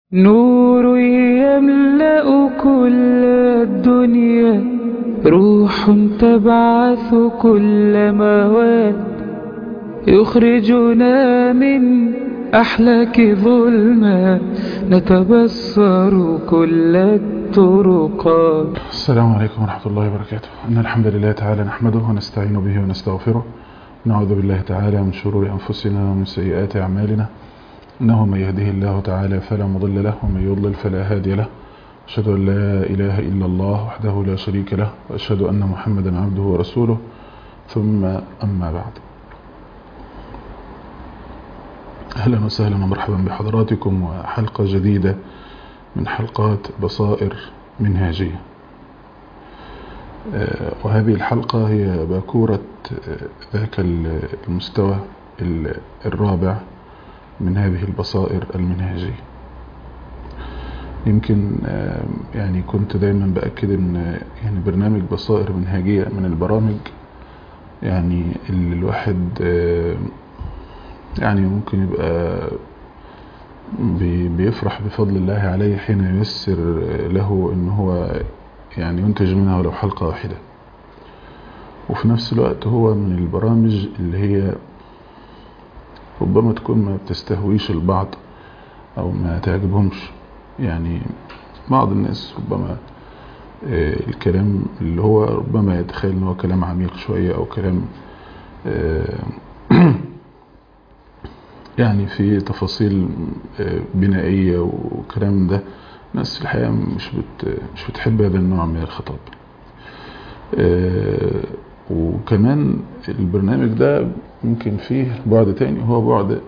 نور يملأ كل الدنيا روح تبعث كل مواد يخرجنا من أحلاك ظلمة نتبصر كل الطرقات السلام عليكم ورحمة الله وبركاته إن الحمد لله تعالى نحمده ونستعين به ونستغفره نعوذ بالله تعالى من شرور أنفسنا ومن سيئات أعمالنا إنه من يهده الله تعالى فلا مضل له ومن يضلل فلا هادي له أشهد أن لا إله إلا الله وحده لا شريك له وأشهد أن محمدا عبده ورسوله ثم أما بعد أهلا وسهلا ومرحبا بحضراتكم وحلقة جديدة من حلقات بصائر منهاجية وهذه الحلقة هي باكورة ذاك المستوى الرابع من هذه البصائر المنهاجية يمكن يعني كنت دايما بأكد ان يعني برنامج بصائر منهاجية من البرامج يعني اللي الواحد يعني ممكن يبقى بيفرح بفضل الله عليه حين ييسر له ان هو يعني ينتج منها ولو حلقة واحدة وفي نفس الوقت هو من البرامج اللي هي ربما تكون ما بتستهويش البعض او ما تعجبهمش يعني بعض الناس ربما الكلام اللي هو ربما يتخيل ان هو كلام عميق شوية او كلام يعني في تفاصيل بنائية وكلام ده ناس في الحقيقة مش بت مش بتحب هذا النوع من الخطاب وكمان البرنامج ده ممكن فيه بعد تاني هو بعد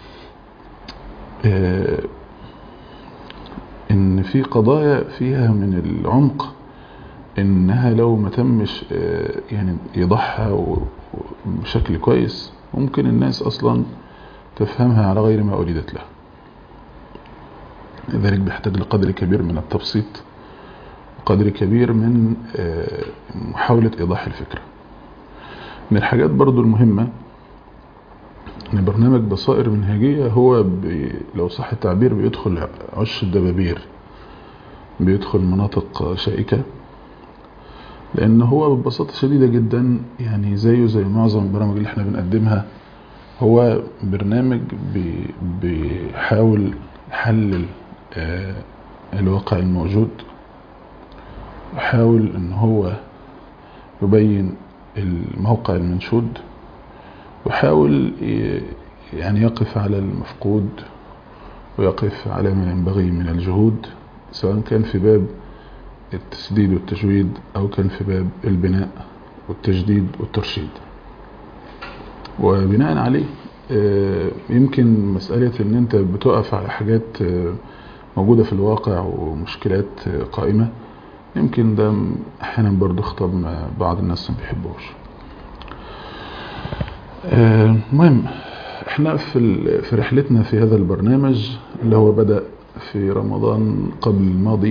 ان في قضايا فيها من العمق انها لو ما تمش يعني يضحى بشكل كويس ممكن الناس اصلا تفهمها على غير ما أريدت له لذلك بيحتاج لقدر كبير من التبسيط وقدر كبير من محاولة إيضاح الفكرة من الحاجات برضو المهمة ان برنامج بصائر منهجية هو بي لو صح التعبير بيدخل عش الدبابير بيدخل مناطق شائكة لان هو ببساطة شديدة جدا يعني زيه زي معظم البرامج اللي احنا بنقدمها هو برنامج بي بيحاول يحلل الواقع الموجود يحاول ان هو يبين الموقع المنشود ويحاول يعني يقف على المفقود ويقف على ما ينبغي من الجهود سواء كان في باب التسديد والتجويد او كان في باب البناء والتجديد والترشيد وبناء عليه يمكن مسألة ان انت بتقف على حاجات موجودة في الواقع ومشكلات قائمة يمكن ده احيانا برضو خطاب بعض الناس ما بيحبوش المهم احنا في في رحلتنا في هذا البرنامج اللي هو بدأ في رمضان قبل الماضي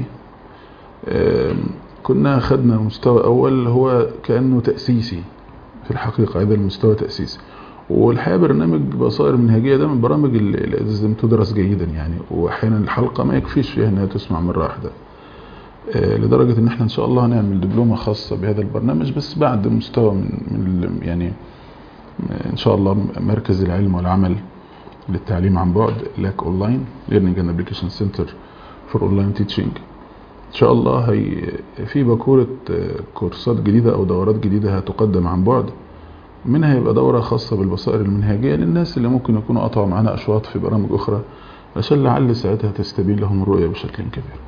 كنا خدنا مستوى اول هو كأنه تأسيسي في الحقيقة هذا المستوى تأسيسي والحقيقة برنامج بصائر منهجية ده من البرامج اللي لازم تدرس جيدا يعني واحيانا الحلقة ما يكفيش فيها انها تسمع مرة واحدة لدرجة ان احنا ان شاء الله هنعمل دبلومة خاصة بهذا البرنامج بس بعد مستوى من, من يعني ان شاء الله مركز العلم والعمل للتعليم عن بعد لاك اونلاين ليرنينج اند ابلكيشن سنتر فور اونلاين تيتشنج ان شاء الله هي في باكورة كورسات جديدة او دورات جديدة هتقدم عن بعد منها يبقى دورة خاصة بالبصائر المنهجية للناس اللي ممكن يكونوا قطعوا معانا اشواط في برامج اخرى عشان لعل ساعتها تستبين لهم الرؤية بشكل كبير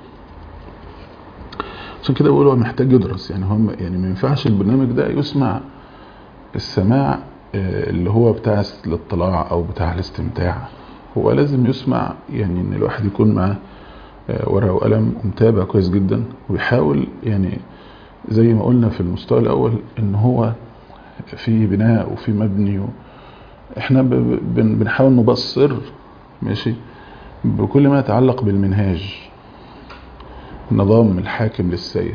عشان كده بقول هو محتاج يدرس يعني هم يعني ما ينفعش البرنامج ده يسمع السماع اللي هو بتاع الاطلاع او بتاع الاستمتاع هو لازم يسمع يعني ان الواحد يكون معاه ورقه وقلم ومتابع كويس جدا ويحاول يعني زي ما قلنا في المستوى الاول ان هو في بناء وفي مبني و... احنا بنحاول نبصر ماشي بكل ما يتعلق بالمنهاج النظام الحاكم للسير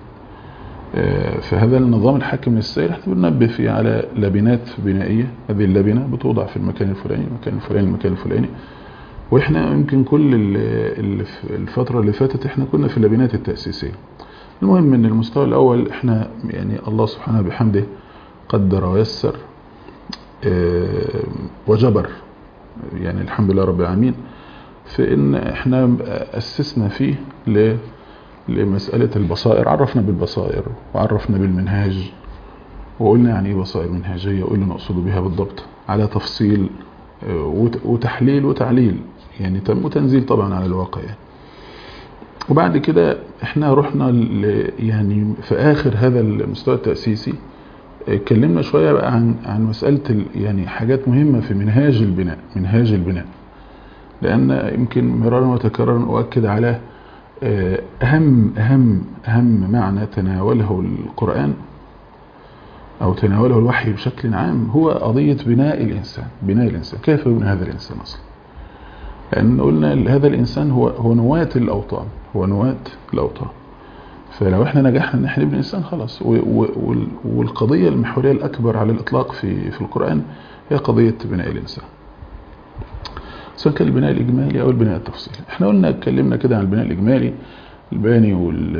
فهذا النظام الحاكم للسير احنا بننبه فيه على لبنات بنائية هذه اللبنة بتوضع في المكان الفلاني المكان الفلاني المكان الفلاني واحنا يمكن كل الفترة اللي فاتت احنا كنا في اللبنات التأسيسية المهم ان المستوى الاول احنا يعني الله سبحانه بحمده قدر ويسر اه وجبر يعني الحمد لله رب العالمين في ان احنا اسسنا فيه لمسألة البصائر عرفنا بالبصائر وعرفنا بالمنهاج وقلنا يعني ايه بصائر منهاجية وقلنا نقصد بها بالضبط على تفصيل وتحليل وتعليل يعني وتنزيل طبعا على الواقع يعني. وبعد كده احنا رحنا يعني في اخر هذا المستوى التأسيسي اتكلمنا شوية بقى عن عن مسألة يعني حاجات مهمة في منهاج البناء منهاج البناء لأن يمكن مرارا وتكرارا أؤكد على أهم أهم أهم معنى تناوله القرآن أو تناوله الوحي بشكل عام هو قضية بناء الإنسان بناء الإنسان كيف يبنى هذا الإنسان أصلا لأن قلنا هذا الإنسان هو هو نواة الأوطان هو نواة الأوطان فلو احنا نجحنا ان احنا نبني الانسان خلاص والقضيه المحوريه الاكبر على الاطلاق في في القران هي قضيه بناء الانسان سواء كان البناء الاجمالي او البناء التفصيلي احنا قلنا اتكلمنا كده عن البناء الاجمالي الباني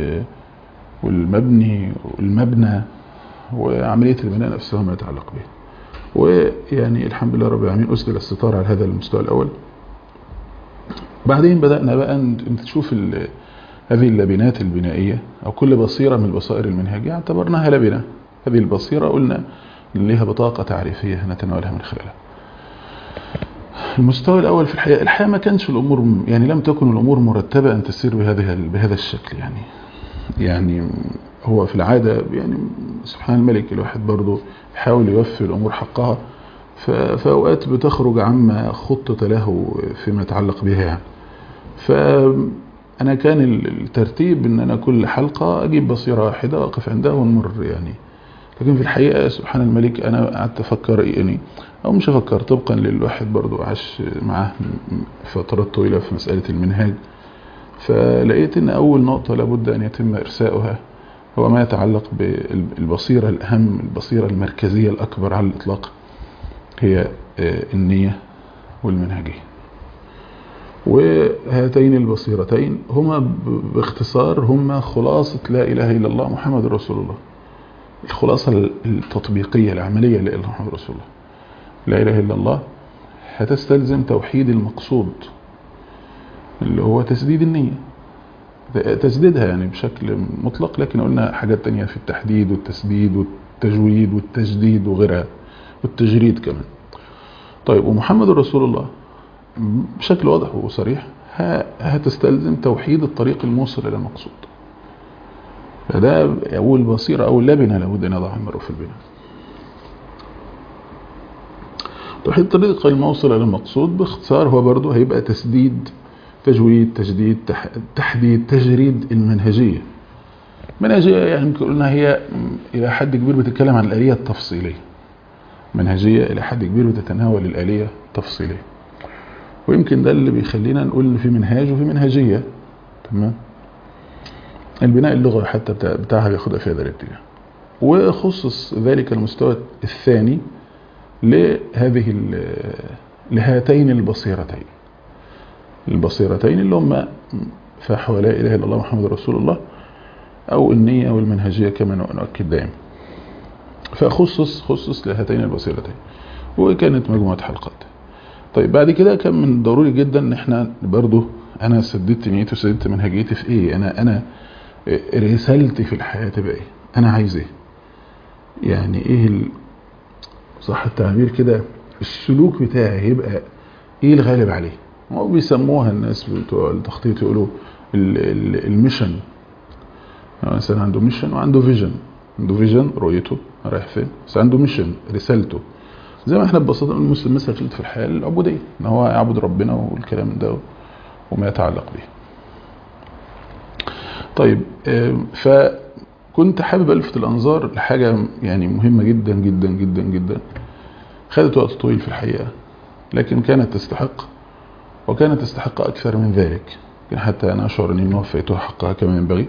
والمبني والمبنى وعمليه البناء نفسها وما يتعلق به ويعني الحمد لله رب العالمين اسدل الستار على هذا المستوى الاول بعدين بدانا بقى انت تشوف هذه اللبنات البنائية أو كل بصيرة من البصائر المنهجية اعتبرناها لبنة هذه البصيرة قلنا لها بطاقة تعريفية نتناولها من خلالها المستوى الأول في الحياة الحياة ما كانش الأمور يعني لم تكن الأمور مرتبة أن تسير بهذه بهذا الشكل يعني يعني هو في العادة يعني سبحان الملك الواحد برضه يحاول يوفي الأمور حقها فأوقات بتخرج عما خطط له فيما يتعلق بها يعني ف انا كان الترتيب ان انا كل حلقة اجيب بصيرة واحدة واقف عندها ونمر يعني لكن في الحقيقة سبحان الملك انا قعدت افكر يعني او مش افكر طبقا للواحد برضو عاش معاه فترات طويلة في مسألة المنهاج فلقيت ان اول نقطة لابد ان يتم ارساؤها هو ما يتعلق بالبصيرة الاهم البصيرة المركزية الاكبر على الاطلاق هي النية والمنهجية وهاتين البصيرتين هما باختصار هما خلاصة لا إله إلا الله محمد رسول الله الخلاصة التطبيقية العملية لا إله إلا محمد رسول الله لا إله إلا الله هتستلزم توحيد المقصود اللي هو تسديد النية تسديدها يعني بشكل مطلق لكن قلنا حاجات تانية في التحديد والتسديد والتجويد والتجديد وغيرها والتجريد كمان طيب ومحمد رسول الله بشكل واضح وصريح هتستلزم توحيد الطريق الموصل الى المقصود فده اول بصيره اول لبنه لابد ان يضعها المرء في البناء توحيد الطريق الموصل الى المقصود باختصار هو برضه هيبقى تسديد تجويد تجديد تحديد تجريد المنهجيه منهجيه يعني قلنا هي الى حد كبير بتتكلم عن الاليه التفصيليه منهجيه الى حد كبير بتتناول الاليه التفصيليه ويمكن ده اللي بيخلينا نقول ان في منهاج وفي منهجية تمام البناء اللغوي حتى بتاع بتاعها بياخدها في هذا الاتجاه وخصص ذلك المستوى الثاني لهذه لهاتين البصيرتين البصيرتين اللي هم فحوى لا اله الا الله محمد رسول الله او النية والمنهجية كما نؤكد دائما فخصص خصص لهاتين البصيرتين وكانت مجموعة حلقات طيب بعد كده كان من ضروري جدا ان احنا برضو انا سددت نيتي وسددت منهجيتي في ايه انا انا رسالتي في الحياة تبقى ايه انا عايز ايه يعني ايه ال... صح التعبير كده السلوك بتاعي هيبقى ايه الغالب عليه هو بيسموها الناس بتوع التخطيط يقولوا الميشن مثلا عنده ميشن وعنده فيجن عنده فيجن رؤيته رايح فين بس عنده ميشن رسالته زي ما احنا ببساطه المسلم مثلا في الحياه العبوديه ان هو يعبد ربنا والكلام ده وما يتعلق به طيب فكنت حابب الفت الانظار لحاجه يعني مهمه جدا جدا جدا جدا خدت وقت طويل في الحقيقه لكن كانت تستحق وكانت تستحق اكثر من ذلك حتى انا اشعر اني ما وفيتها حقها كما ينبغي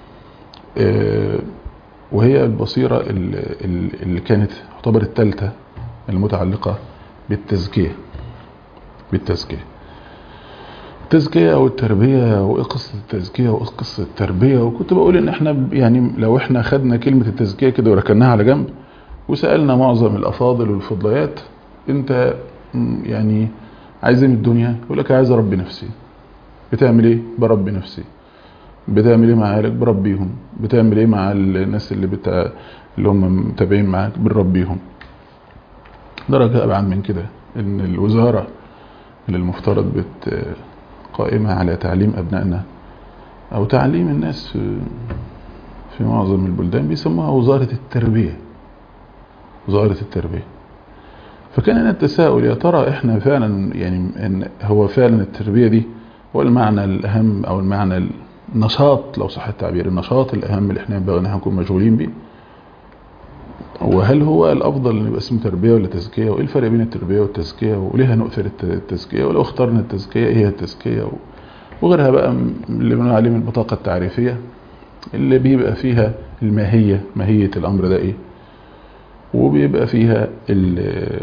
وهي البصيره اللي كانت تعتبر الثالثه المتعلقة بالتزكية بالتزكية التزكية أو التربية وإيه قصة التزكية وإيه قصة التربية وكنت بقول إن إحنا ب- يعني لو إحنا خدنا كلمة التزكية كده وركناها على جنب وسألنا معظم الأفاضل والفضليات أنت م، يعني عايز إيه من الدنيا؟ يقول لك عايز أربي نفسي بتعمل إيه؟ بربي نفسي بتعمل إيه مع عيالك؟ بربيهم بتعمل إيه مع الناس اللي بتا... اللي هم متابعين معاك؟ بنربيهم درجة أبعد من كده إن الوزارة اللي المفترض بت قائمة على تعليم أبنائنا أو تعليم الناس في, في معظم البلدان بيسموها وزارة التربية وزارة التربية فكان هنا التساؤل يا ترى احنا فعلا يعني إن هو فعلا التربية دي هو المعنى الأهم أو المعنى النشاط لو صح التعبير النشاط الأهم اللي احنا ينبغي ان احنا نكون مشغولين بيه وهل هو الأفضل ان يبقى اسمه تربية ولا تزكية وإيه الفرق بين التربية والتزكية وليه هنؤثر الت- التزكية ولو اخترنا التزكية إيه هي التزكية و- وغيرها بقى م- اللي بنقول عليه من البطاقة التعريفية اللي بيبقى فيها الماهية ماهية الأمر ده إيه وبيبقى فيها ال-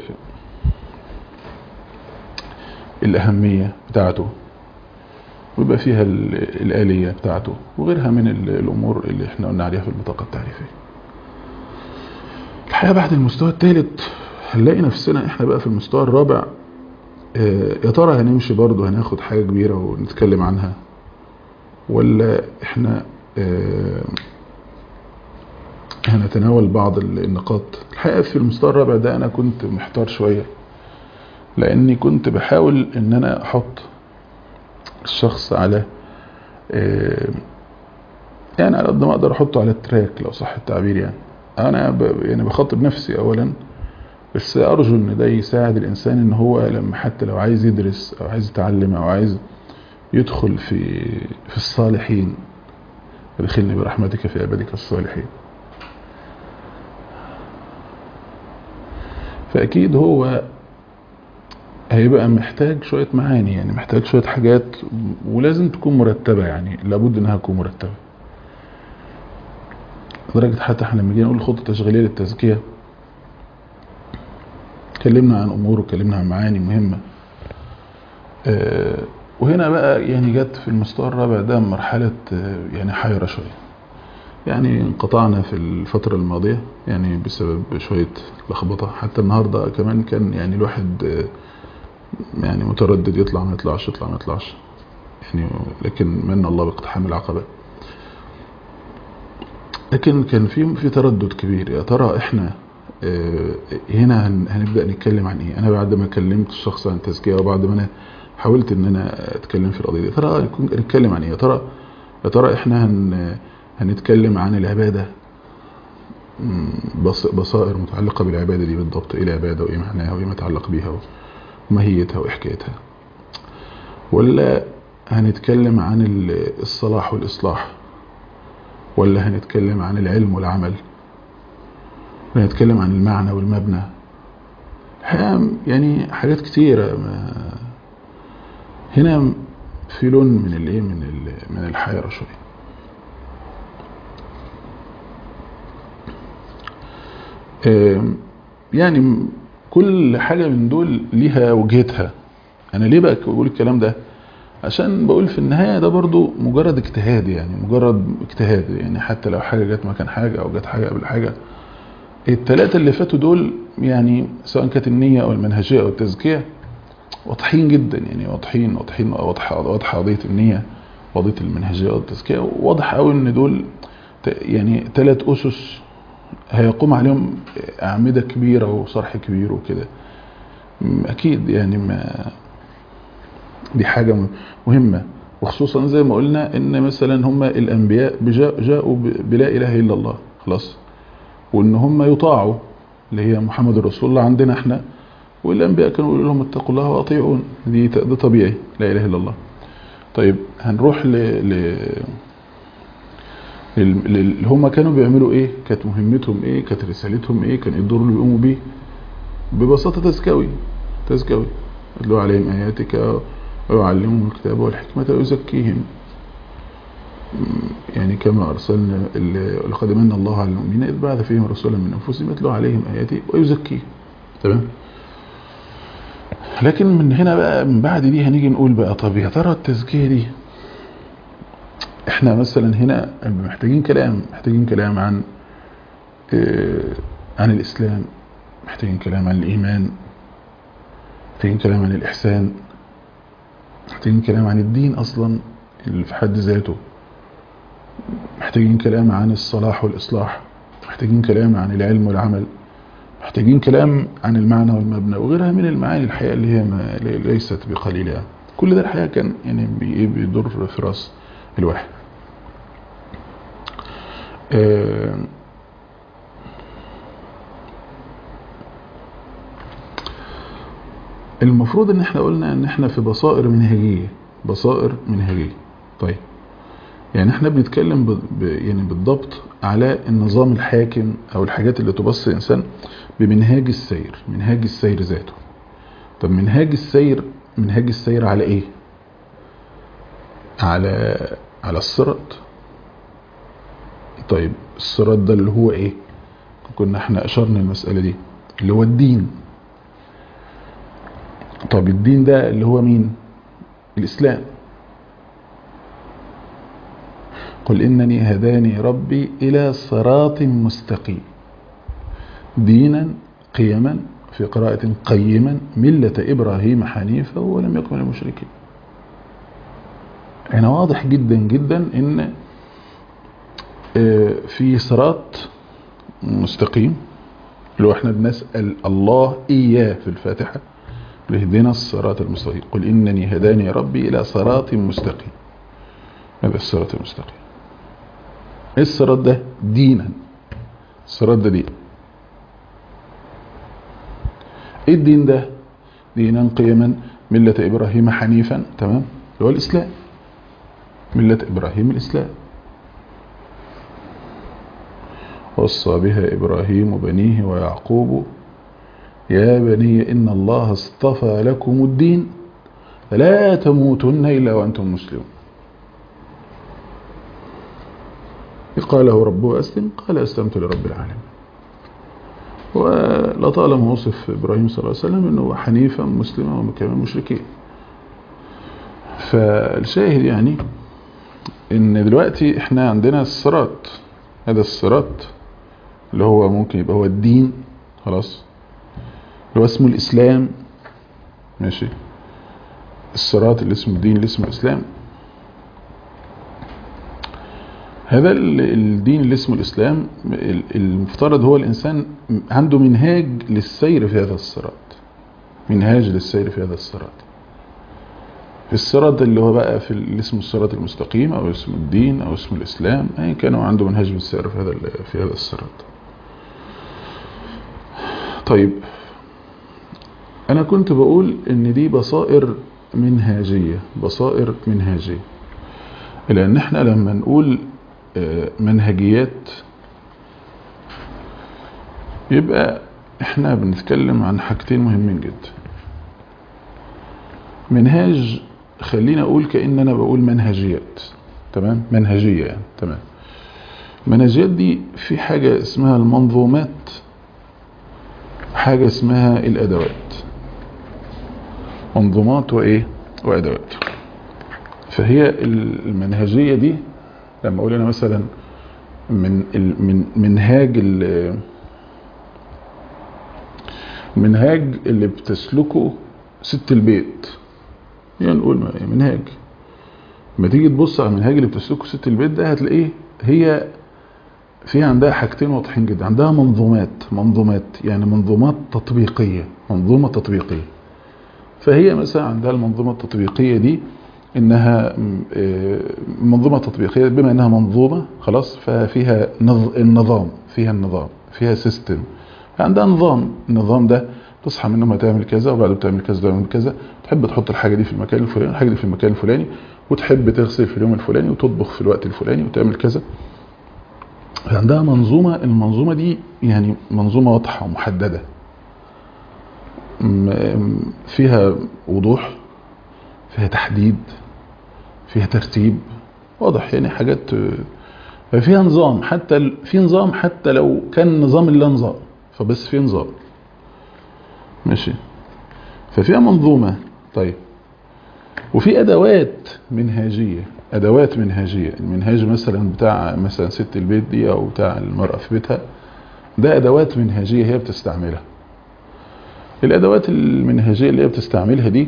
الأهمية بتاعته ويبقى فيها ال- الآلية بتاعته وغيرها من ال- الأمور اللي احنا قلنا عليها في البطاقة التعريفية الحقيقة بعد المستوى الثالث هنلاقي نفسنا احنا بقى في المستوى الرابع آه، يا ترى هنمشي برضه هناخد حاجة كبيرة ونتكلم عنها ولا احنا آه، هنتناول بعض ال- النقاط الحقيقة في المستوى الرابع ده انا كنت محتار شوية لاني كنت بحاول ان انا احط الشخص على آه، يعني على قد ما اقدر احطه على التراك لو صح التعبير يعني انا ب... يعني بخاطب نفسي اولا بس ارجو ان ده يساعد الانسان ان هو لما حتى لو عايز يدرس او عايز يتعلم او عايز يدخل في في الصالحين ادخلني برحمتك في عبادك الصالحين فاكيد هو هيبقى محتاج شوية معاني يعني محتاج شوية حاجات ولازم تكون مرتبة يعني لابد انها تكون مرتبة لدرجة حتى احنا لما جينا نقول خطة تشغيلية للتزكية اتكلمنا عن امور واتكلمنا عن معاني مهمة آه، وهنا بقى يعني جت في المستوى الرابع ده مرحلة آه، يعني حيرة شوية يعني انقطعنا في الفترة الماضية يعني بسبب شوية لخبطة حتى النهاردة كمان كان يعني الواحد آه، يعني متردد يطلع ما يطلعش يطلع ما يطلعش يعني لكن من الله باقتحام العقبة لكن كان في في تردد كبير يا ترى احنا آه، هنا هن- هنبدأ نتكلم عن ايه انا بعد ما كلمت الشخص عن التزكية وبعد ما انا حاولت ان انا اتكلم في القضية دي يا ترى نكون- نتكلم عن ايه يا ترى يا ترى احنا هن هنتكلم عن العبادة مم، بص- بصائر متعلقة بالعبادة دي بالضبط ايه العبادة وايه معناها وايه ما يتعلق بيها وماهيتها وايه حكايتها ولا هنتكلم عن ال- الصلاح والإصلاح ولا هنتكلم عن العلم والعمل ولا هنتكلم عن المعنى والمبنى الحقيقة يعني حاجات كتيرة ما هنا في لون من الايه من ال- من الحيرة شوية آم، يعني كل حاجة من دول ليها وجهتها انا ليه بقى بقول الكلام ده عشان بقول في النهاية ده برضو مجرد اجتهاد يعني مجرد اجتهاد يعني حتى لو حاجة جت مكان حاجة او جت حاجة قبل حاجة التلاتة اللي فاتوا دول يعني سواء كانت النية او المنهجية او التزكية واضحين جدا يعني واضحين واضحين واضحة واضحة قضية النية وقضية المنهجية والتزكية واضح قوي ان دول ت- يعني تلات اسس هيقوم عليهم اعمدة كبيرة وصرح كبير وكده م- اكيد يعني ما دي حاجة م- مهمة وخصوصا زي ما قلنا ان مثلا هم الانبياء بجا- جاءوا ب- بلا اله الا الله خلاص وان هم يطاعوا اللي هي محمد رسول الله عندنا احنا والانبياء كانوا يقولوا لهم اتقوا الله واطيعون دي ت- ده طبيعي لا اله الا الله طيب هنروح ل, ل... لل- لل- اللي هم كانوا بيعملوا ايه كانت مهمتهم ايه كانت رسالتهم ايه كان إيه الدور اللي بيقوموا بيه ببساطة تزكوي تزكوي يتلو عليهم آياتك ويعلمهم الكتاب والحكمة ويزكيهم م، يعني كما أرسلنا ال- لقد من الله على المؤمنين إذ بعث فيهم رسولا من أنفسهم يتلو عليهم آياته ويزكيهم تمام لكن من هنا بقى من بعد دي هنيجي نقول بقى طب يا ترى التزكية دي احنا مثلا هنا محتاجين كلام محتاجين كلام عن اه عن الإسلام محتاجين كلام عن الإيمان محتاجين كلام عن الإحسان محتاجين كلام عن الدين أصلا اللي في حد ذاته محتاجين كلام عن الصلاح والإصلاح محتاجين كلام عن العلم والعمل محتاجين كلام عن المعنى والمبنى وغيرها من المعاني الحقيقة اللي هي ما ليست بقليلة كل ده الحقيقة كان يعني بيضر في راس الواحد آه المفروض ان احنا قلنا ان احنا في بصائر منهجية بصائر منهجية طيب يعني احنا بنتكلم ب... ب... يعني بالضبط على النظام الحاكم او الحاجات اللي تبص الانسان بمنهاج السير منهاج السير ذاته طب منهاج السير منهاج السير على ايه على على الصراط طيب الصراط ده اللي هو ايه كنا احنا اشرنا المسألة دي اللي هو الدين طب الدين ده اللي هو مين الاسلام قل إنني هداني ربي إلى صراط مستقيم دينا قيما في قراءة قيما ملة إبراهيم حنيفا ولم يكن من المشركين هنا واضح جدا جدا إن في صراط مستقيم لو احنا بنسأل الله إياه في الفاتحة لهدنا الصراط المستقيم قل إنني هداني ربي إلى صراط مستقيم هذا الصراط المستقيم ايه الصراط ده دينا الصراط ده دين ايه الدين ده دينا قيما ملة ابراهيم حنيفا تمام اللي هو الاسلام ملة ابراهيم الاسلام وصى بها ابراهيم بنيه ويعقوب يا بني ان الله اصطفى لكم الدين فلا تموتن الا وانتم مسلمون قاله ربه أسلم قال أسلمت لرب العالمين ولطالما وصف إبراهيم صلى الله عليه وسلم أنه حنيفا مسلما وكمان مشركين فالشاهد يعني ان دلوقتي احنا عندنا الصراط هذا الصراط اللي هو ممكن يبقى هو الدين خلاص اللي هو اسمه الاسلام ماشي الصراط اللي اسمه الدين اللي اسمه الاسلام هذا الدين اللي اسمه الإسلام المفترض هو الإنسان عنده منهاج للسير في هذا الصراط منهاج للسير في هذا الصراط في الصراط اللي هو بقى في اللي اسمه الصراط المستقيم أو اسمه الدين أو اسمه الإسلام أي كانوا عنده منهاج بالسير في هذا في هذا الصراط طيب أنا كنت بقول إن دي بصائر منهاجية بصائر منهاجية لأن احنا لما نقول منهجيات يبقى احنا بنتكلم عن حاجتين مهمين جدا منهاج خلينا اقول كأن انا بقول منهجيات تمام منهجية يعني تمام المنهجيات دي في حاجة اسمها المنظومات حاجة اسمها الادوات منظومات وايه وادوات فهي المنهجية دي لما اقول انا مثلا من من منهاج المنهاج اللي بتسلكه ست البيت يعني نقول منهاج لما تيجي تبص على المنهاج اللي بتسلكه ست البيت ده هتلاقيه هي في عندها حاجتين واضحين جدا عندها منظومات منظومات يعني منظومات تطبيقية منظومة تطبيقية فهي مثلا عندها المنظومة التطبيقية دي انها منظومة تطبيقية بما انها منظومة خلاص ففيها النظام فيها النظام فيها سيستم عندها نظام النظام ده تصحى من النوم تعمل كذا وبعد بتعمل كذا وتعمل كذا تحب تحط الحاجة دي في المكان الفلاني الحاجة دي في المكان الفلاني وتحب تغسل في اليوم الفلاني وتطبخ في الوقت الفلاني وتعمل كذا عندها منظومة المنظومة دي يعني منظومة واضحة ومحددة فيها وضوح فيها تحديد فيها ترتيب واضح يعني حاجات فيها نظام حتى في نظام حتى لو كان نظام لا نظام فبس في نظام ماشي ففيها منظومة طيب وفي أدوات منهاجية أدوات منهاجية المنهاج مثلا بتاع مثلا ست البيت دي أو بتاع المرأة في بيتها ده أدوات منهاجية هي بتستعملها الأدوات المنهجية اللي هي بتستعملها دي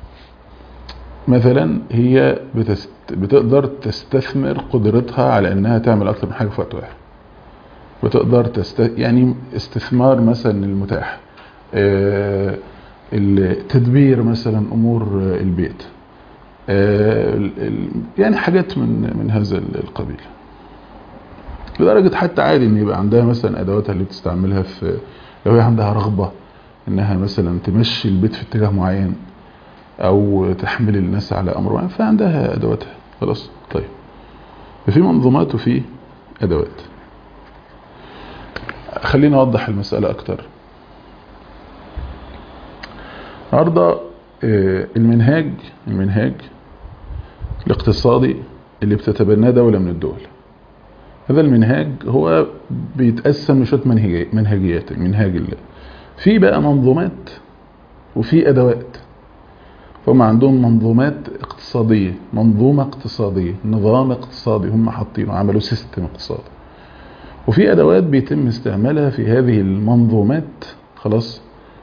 مثلا هي بتست... بتقدر تستثمر قدرتها على انها تعمل اكتر من حاجه في وقت واحد بتقدر تست... يعني استثمار مثلا المتاح آه التدبير مثلا امور البيت آه ال... يعني حاجات من من هذا القبيل لدرجه حتى عادي ان يبقى عندها مثلا ادواتها اللي بتستعملها في لو هي عندها رغبه انها مثلا تمشي البيت في اتجاه معين او تحمل الناس على امر معين فعندها ادواتها خلاص طيب ففي منظومات وفي ادوات خلينا اوضح المساله اكتر النهارده المنهاج المنهاج الاقتصادي اللي بتتبناه دولة من الدول هذا المنهاج هو بيتقسم لشوية منهجيات المنهاج اللي في بقى منظومات وفي ادوات فهم عندهم منظومات اقتصادية منظومة اقتصادية نظام اقتصادي هم حاطينه عملوا سيستم اقتصادي وفي ادوات بيتم استعمالها في هذه المنظومات خلاص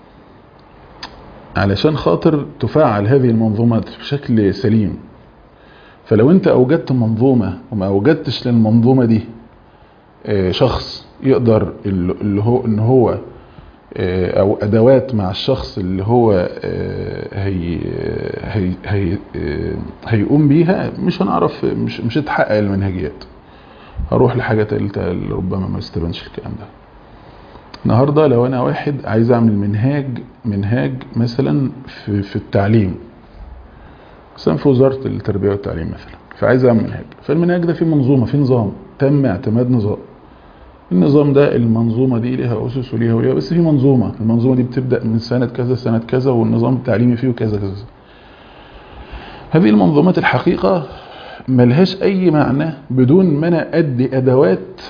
علشان خاطر تفعل هذه المنظومات بشكل سليم فلو انت اوجدت منظومة وما اوجدتش للمنظومة دي شخص يقدر اللي هو ان هو او ادوات مع الشخص اللي هو هي هي هي هيقوم بيها مش هنعرف مش مش هتحقق المنهجيات هروح لحاجه ثالثه اللي ربما ما يستبانش الكلام ده النهارده لو انا واحد عايز اعمل منهاج منهاج مثلا في في التعليم مثلا في وزاره التربيه والتعليم مثلا فعايز اعمل منهاج فالمنهاج ده فيه منظومه فيه نظام تم اعتماد نظام النظام ده المنظومة دي لها أسس وليها وليها بس في منظومة المنظومة دي بتبدأ من سنة كذا سنة كذا والنظام التعليمي فيه كذا كذا هذه المنظومات الحقيقة ملهاش أي معنى بدون ما أنا أدي أدوات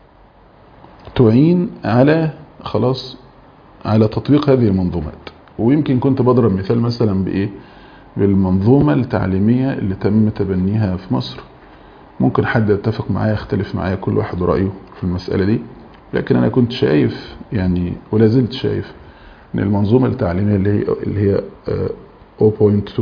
تعين على خلاص على تطبيق هذه المنظومات ويمكن كنت بضرب مثال مثلا بإيه بالمنظومة التعليمية اللي تم تبنيها في مصر ممكن حد يتفق معايا يختلف معايا كل واحد ورأيه في المسألة دي لكن أنا كنت شايف يعني ولا زلت شايف إن المنظومة التعليمية اللي هي اللي هي 0.2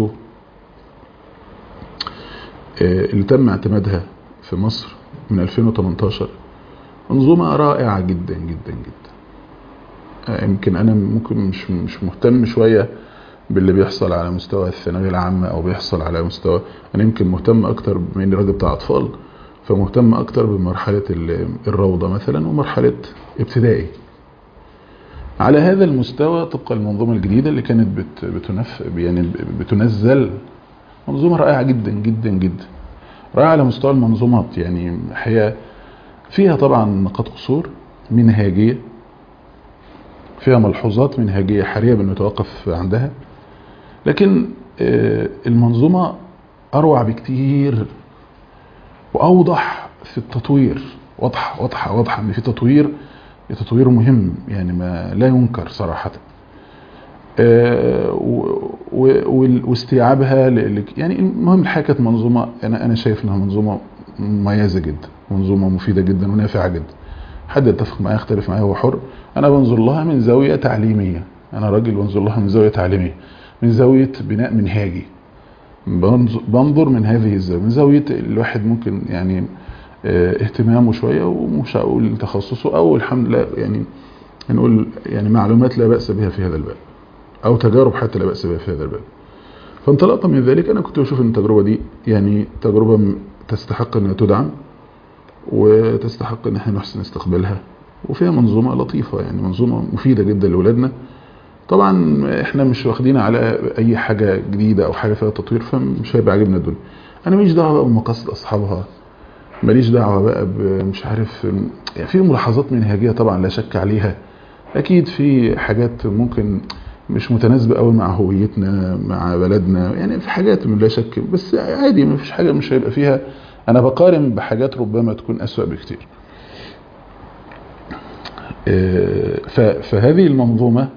اللي تم اعتمادها في مصر من 2018 منظومة رائعة جدا جدا جدا يمكن أنا ممكن مش مش مهتم شوية باللي بيحصل على مستوى الثانوية العامة أو بيحصل على مستوى أنا يمكن مهتم أكتر بما إني راجل بتاع أطفال فمهتم أكتر بمرحلة الروضة مثلا ومرحلة ابتدائي على هذا المستوى طبقا المنظومة الجديدة اللي كانت بت بتنف يعني بتنزل منظومة رائعة جدا جدا جدا رائعة على مستوى المنظومات يعني هي فيها طبعا نقاط قصور منهاجية فيها ملحوظات منهجية حرية بالنتوقف عندها لكن المنظومة أروع بكتير وأوضح في التطوير واضحة واضحة واضحة إن في تطوير تطوير مهم يعني ما لا ينكر صراحة واستيعابها يعني المهم الحقيقة كانت منظومة أنا أنا شايف إنها منظومة مميزة جدا منظومة مفيدة جدا ونافعة جدا حد يتفق معايا يختلف معايا هو حر انا بنظر لها من زاوية تعليمية انا راجل بنظر لها من زاوية تعليمية من زاوية بناء منهاجي بنظر من هذه الزاوية من زاوية الواحد ممكن يعني اهتمامه شوية ومش هقول تخصصه او الحمد لله يعني نقول يعني معلومات لا بأس بها في هذا الباب او تجارب حتى لا بأس بها في هذا الباب فانطلاقا من ذلك انا كنت بشوف ان التجربة دي يعني تجربة تستحق انها تدعم وتستحق ان احنا نحسن استقبالها وفيها منظومة لطيفة يعني منظومة مفيدة جدا لأولادنا طبعا احنا مش واخدين على اي حاجة جديدة او حاجة فيها تطوير فمش هيبقى عاجبنا الدنيا انا ماليش دعوة بقى بمقاصد اصحابها ماليش دعوة بقى مش عارف يعني في ملاحظات منهجية طبعا لا شك عليها اكيد في حاجات ممكن مش متناسبة قوي مع هويتنا مع بلدنا يعني في حاجات من لا شك بس عادي ما فيش حاجة مش هيبقى فيها انا بقارن بحاجات ربما تكون اسوأ بكتير فهذه المنظومة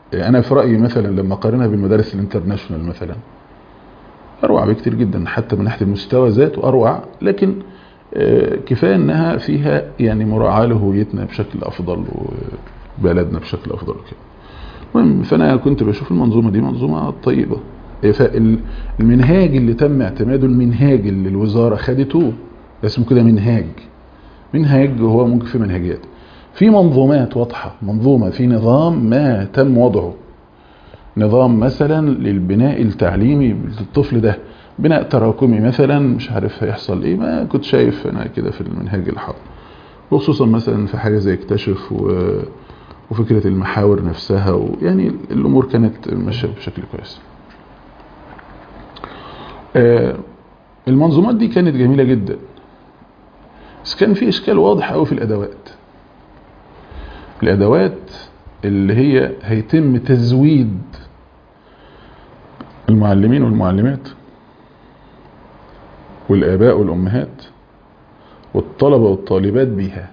انا في رايي مثلا لما قارنها بالمدارس الانترناشونال مثلا اروع بكتير جدا حتى من ناحيه المستوى ذاته اروع لكن كفايه انها فيها يعني مراعاه لهويتنا بشكل افضل وبلدنا بشكل افضل وكده المهم فانا كنت بشوف المنظومه دي منظومه طيبه فالمنهاج اللي تم اعتماده المنهاج اللي الوزاره خدته اسمه كده منهاج منهاج هو ممكن في منهجيات في منظومات واضحه منظومه في نظام ما تم وضعه نظام مثلا للبناء التعليمي للطفل ده بناء تراكمي مثلا مش عارف هيحصل ايه ما كنت شايف انا كده في المنهاج الحاضر وخصوصا مثلا في حاجه زي اكتشف و... وفكره المحاور نفسها ويعني الامور كانت ماشيه بشكل كويس آه المنظومات دي كانت جميله جدا بس كان في اشكال واضح قوي في الادوات الادوات اللي هي هيتم تزويد المعلمين والمعلمات والآباء والأمهات والطلبة والطالبات بيها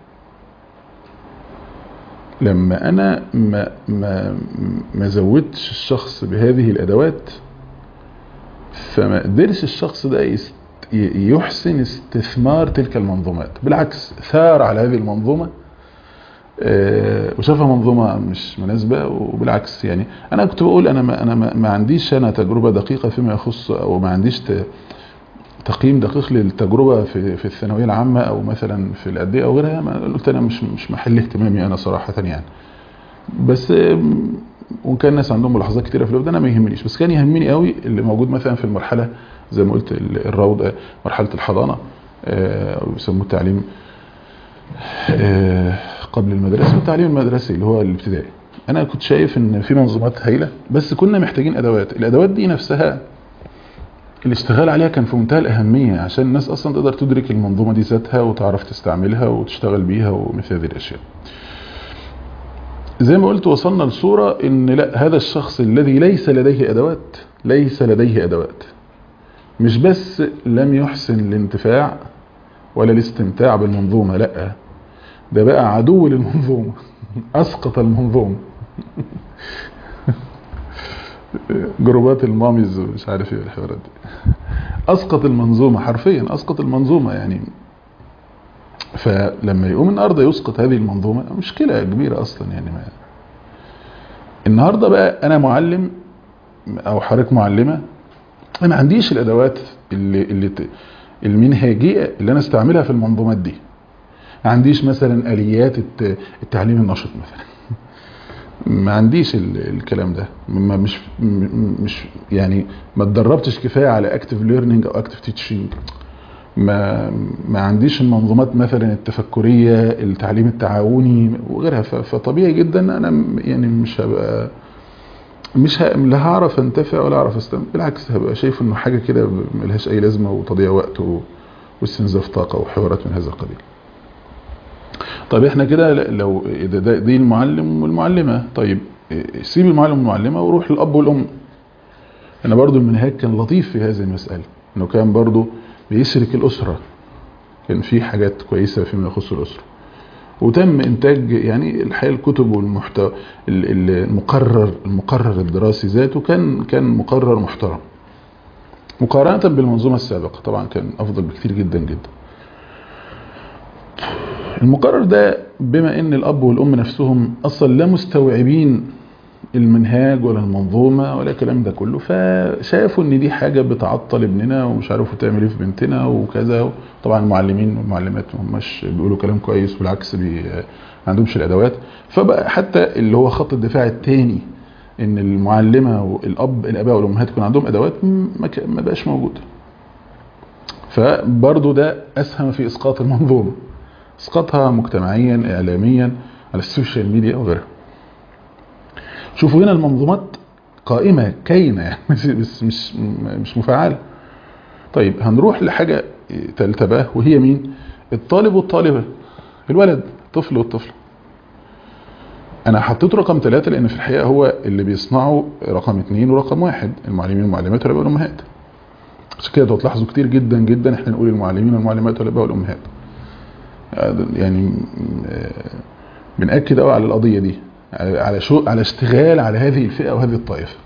لما أنا ما, ما, ما زودتش الشخص بهذه الأدوات فما قدرش الشخص ده يست يحسن استثمار تلك المنظومات بالعكس ثار على هذه المنظومة وشافها منظومة مش مناسبة وبالعكس يعني أنا كنت بقول أنا ما, أنا ما عنديش أنا تجربة دقيقة فيما يخص أو ما عنديش تقييم دقيق للتجربة في, في الثانوية العامة أو مثلا في الأدية أو غيرها ما قلت أنا مش مش محل اهتمامي أنا صراحة يعني بس وان كان الناس عندهم ملاحظات كتيرة في الوقت أنا ما يهمنيش بس كان يهمني قوي اللي موجود مثلا في المرحلة زي ما قلت الروض مرحلة الحضانة أو بيسموه التعليم قبل المدرسة والتعليم المدرسي اللي هو الابتدائي انا كنت شايف ان في منظومات هايلة بس كنا محتاجين ادوات الادوات دي نفسها الاشتغال عليها كان في منتهى الاهمية عشان الناس اصلا تقدر تدرك المنظومة دي ذاتها وتعرف تستعملها وتشتغل بيها ومثل هذه الاشياء زي ما قلت وصلنا لصورة ان لا هذا الشخص الذي ليس لديه ادوات ليس لديه ادوات مش بس لم يحسن الانتفاع ولا الاستمتاع بالمنظومة لا ده بقى عدو للمنظومة اسقط المنظومة جروبات الماميز مش عارف ايه الحوارات دي اسقط المنظومة حرفيا اسقط المنظومة يعني فلما يقوم النهارده يسقط هذه المنظومة مشكلة كبيرة اصلا يعني ما النهارده بقى انا معلم او حضرتك معلمة انا ما عنديش الادوات اللي اللي المنهجية اللي انا استعملها في المنظومات دي ما عنديش مثلا اليات التعليم النشط مثلا ما عنديش الكلام ده ما مش مش يعني ما اتدربتش كفايه على اكتف ليرنينج او اكتف تيتشنج ما ما عنديش المنظومات مثلا التفكريه التعليم التعاوني وغيرها فطبيعي جدا انا يعني مش هبقى مش ه... لا هعرف انتفع ولا اعرف استمتع بالعكس هبقى شايف انه حاجه كده ملهاش اي لازمه وتضييع وقت و... واستنزاف طاقه وحوارات من هذا القبيل طيب احنا كده لو ده دي المعلم والمعلمه طيب سيب المعلم والمعلمه وروح للاب والام انا برضو المنهاج كان لطيف في هذه المساله انه كان برضو بيشرك الاسره كان في حاجات كويسه فيما يخص الاسره وتم انتاج يعني الحقيقه الكتب والمحتوى المقرر المقرر الدراسي ذاته كان كان مقرر محترم مقارنه بالمنظومه السابقه طبعا كان افضل بكثير جدا جدا المقرر ده بما ان الاب والام نفسهم اصلا لا مستوعبين المنهاج ولا المنظومه ولا الكلام ده كله فشافوا ان دي حاجه بتعطل ابننا ومش عارفوا تعمل ايه في بنتنا وكذا طبعا المعلمين والمعلمات ما هماش بيقولوا كلام كويس بالعكس بي ما عندهمش الادوات فبقى حتى اللي هو خط الدفاع الثاني ان المعلمه والاب الاباء والامهات يكون عندهم ادوات ما بقاش موجود فبرضه ده اسهم في اسقاط المنظومه اسقاطها مجتمعيا اعلاميا على السوشيال ميديا وغيرها شوفوا هنا المنظومات قائمة كاينة يعني بس مش مش مفعلة طيب هنروح لحاجة ثالثة بقى وهي مين الطالب والطالبة الولد الطفل والطفلة انا حطيت رقم ثلاثة لان في الحقيقة هو اللي بيصنعوا رقم اثنين ورقم واحد المعلمين والمعلمات والاباء والامهات عشان كده تلاحظوا كتير جدا جدا احنا نقول المعلمين والمعلمات والاباء والامهات يعني بنأكد قوي على القضية دي على شو على اشتغال على هذه الفئة وهذه الطائفة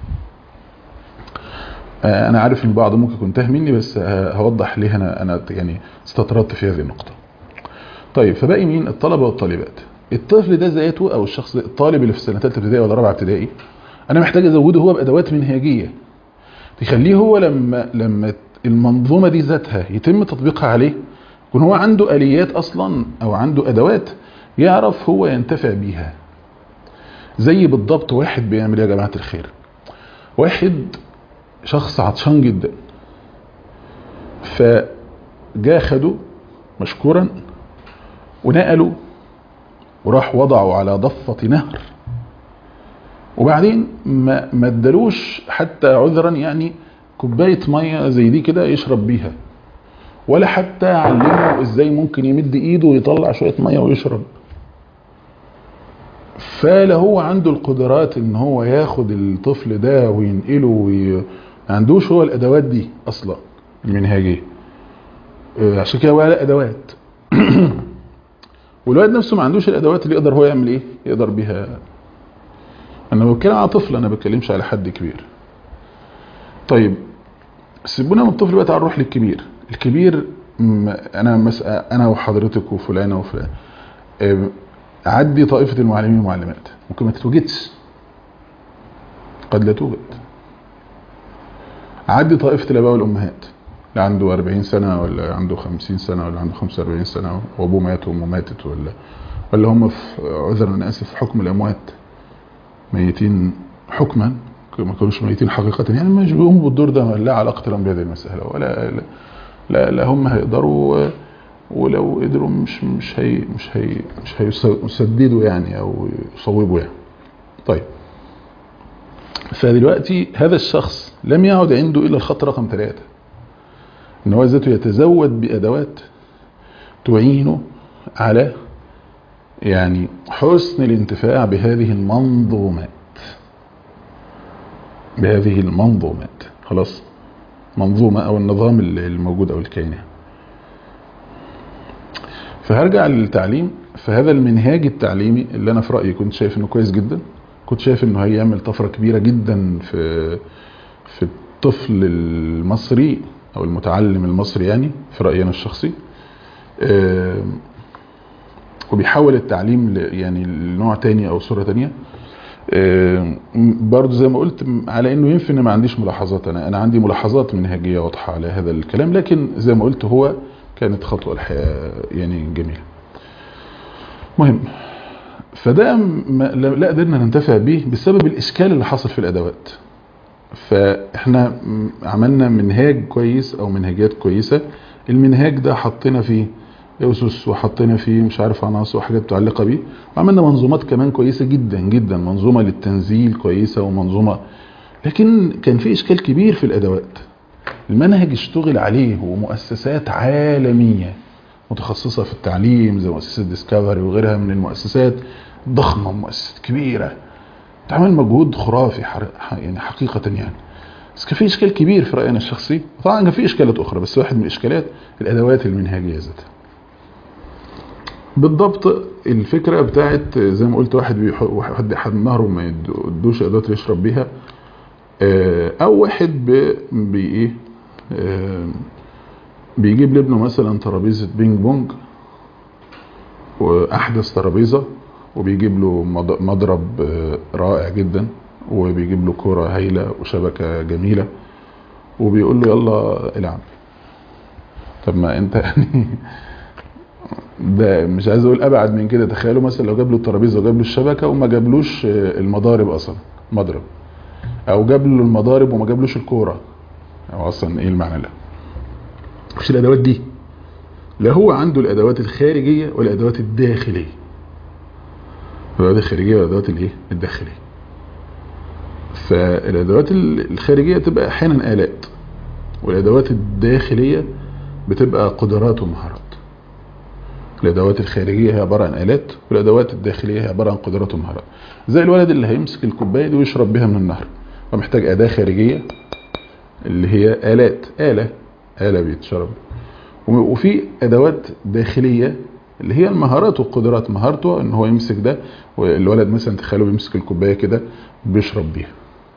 انا عارف ان البعض ممكن يكون تاه مني بس هوضح ليه انا انا يعني استطردت في هذه النقطة طيب فباقي مين الطلبة والطالبات الطفل ده ذاته او الشخص الطالب اللي في سنه ثالثه ابتدائي ولا رابعه ابتدائي انا محتاج ازوده هو بادوات منهجيه تخليه هو لما لما المنظومه دي ذاتها يتم تطبيقها عليه يكون هو عنده اليات اصلا او عنده ادوات يعرف هو ينتفع بيها زي بالضبط واحد بيعمل يا جماعه الخير واحد شخص عطشان جدا فجاء خده مشكورا ونقله وراح وضعه على ضفة نهر وبعدين ما ما ادالوش حتى عذرا يعني كوبايه ميه زي دي كده يشرب بيها ولا حتى علمه ازاي ممكن يمد ايده ويطلع شويه ميه ويشرب فلا هو عنده القدرات ان هو ياخد الطفل ده وينقله وي... ما عندوش هو الادوات دي اصلا المنهجيه عشان كده ولا ادوات والواد نفسه ما عندوش الادوات اللي يقدر هو يعمل ايه يقدر بيها انا بتكلم على طفل انا بتكلمش على حد كبير طيب سيبونا من الطفل بقى تعال نروح للكبير الكبير انا مس... انا وحضرتك وفلانه وفلان عدي طائفه المعلمين والمعلمات ممكن ما تتوجدش قد لا توجد عدي طائفه الاباء والامهات اللي عنده 40 سنه ولا عنده 50 سنه ولا عنده 45 سنه وابوه مات وامه ماتت ولا ولا هم في عذرا انا اسف في حكم الاموات ميتين حكما ما كانوش ميتين حقيقة يعني مش بيقوموا بالدور ده لا علاقة لهم بهذه المسألة ولا لا, لا, لا هم هيقدروا ولو قدروا مش مش هي مش هي مش هيسددوا يعني او يصوبوا يعني طيب فدلوقتي هذا الشخص لم يعد عنده الا الخط رقم ثلاثة ان هو ذاته يتزود بادوات تعينه على يعني حسن الانتفاع بهذه المنظومات بهذه المنظومات خلاص منظومة او النظام الموجود او الكائن فهرجع للتعليم فهذا المنهاج التعليمي اللي انا في رأيي كنت شايف انه كويس جدا كنت شايف انه هيعمل طفرة كبيرة جدا في في الطفل المصري او المتعلم المصري يعني في رأيي انا الشخصي وبيحول التعليم يعني لنوع تاني او صورة تانية برضو زي ما قلت على انه ينفي ان ما عنديش ملاحظات انا انا عندي ملاحظات منهجية واضحة على هذا الكلام لكن زي ما قلت هو كانت خطوة الحياة يعني جميلة مهم فده لا قدرنا ننتفع به بسبب الاشكال اللي حصل في الادوات فاحنا عملنا منهاج كويس او منهجات كويسة المنهاج ده حطينا فيه أسس وحطينا فيه مش عارف عناصر وحاجات متعلقة بيه وعملنا منظومات كمان كويسة جدا جدا منظومة للتنزيل كويسة ومنظومة لكن كان في إشكال كبير في الأدوات المنهج اشتغل عليه ومؤسسات عالمية متخصصة في التعليم زي مؤسسة ديسكفري وغيرها من المؤسسات ضخمة مؤسسات كبيرة تعمل مجهود خرافي يعني حقيقة يعني بس كان في إشكال كبير في رأينا الشخصي طبعا كان في إشكالات أخرى بس واحد من الإشكالات الأدوات المنهجية ذاتها بالضبط الفكرة بتاعت زي ما قلت واحد واحد حد النهر وما يدوش ادوات يشرب بيها او واحد بي ايه بيجيب لابنه مثلا ترابيزة بينج بونج واحدث ترابيزة وبيجيب له مضرب رائع جدا وبيجيب له كرة هايلة وشبكة جميلة وبيقول له يلا العب طب ما انت يعني ده مش عايز اقول ابعد من كده تخيلوا مثلا لو جاب له الترابيزه وجاب له الشبكه وما جابلوش المضارب اصلا مضرب او جاب له المضارب وما جابلوش الكوره او اصلا ايه المعنى ده مش الادوات دي لا هو عنده الادوات الخارجيه والادوات الداخليه الادوات الخارجيه والادوات الايه الداخليه فالادوات الخارجيه تبقى احيانا الات والادوات الداخليه بتبقى قدرات ومهارات الادوات الخارجيه هي عباره عن الات والادوات الداخليه هي عباره عن قدرات ومهارات زي الولد اللي هيمسك الكوبايه دي ويشرب بيها من النهر فمحتاج اداه خارجيه اللي هي الات اله اله بيتشرب وفي ادوات داخليه اللي هي المهارات والقدرات مهارته ان هو يمسك ده والولد مثلا تخيلوا بيمسك الكوبايه كده بيشرب بيها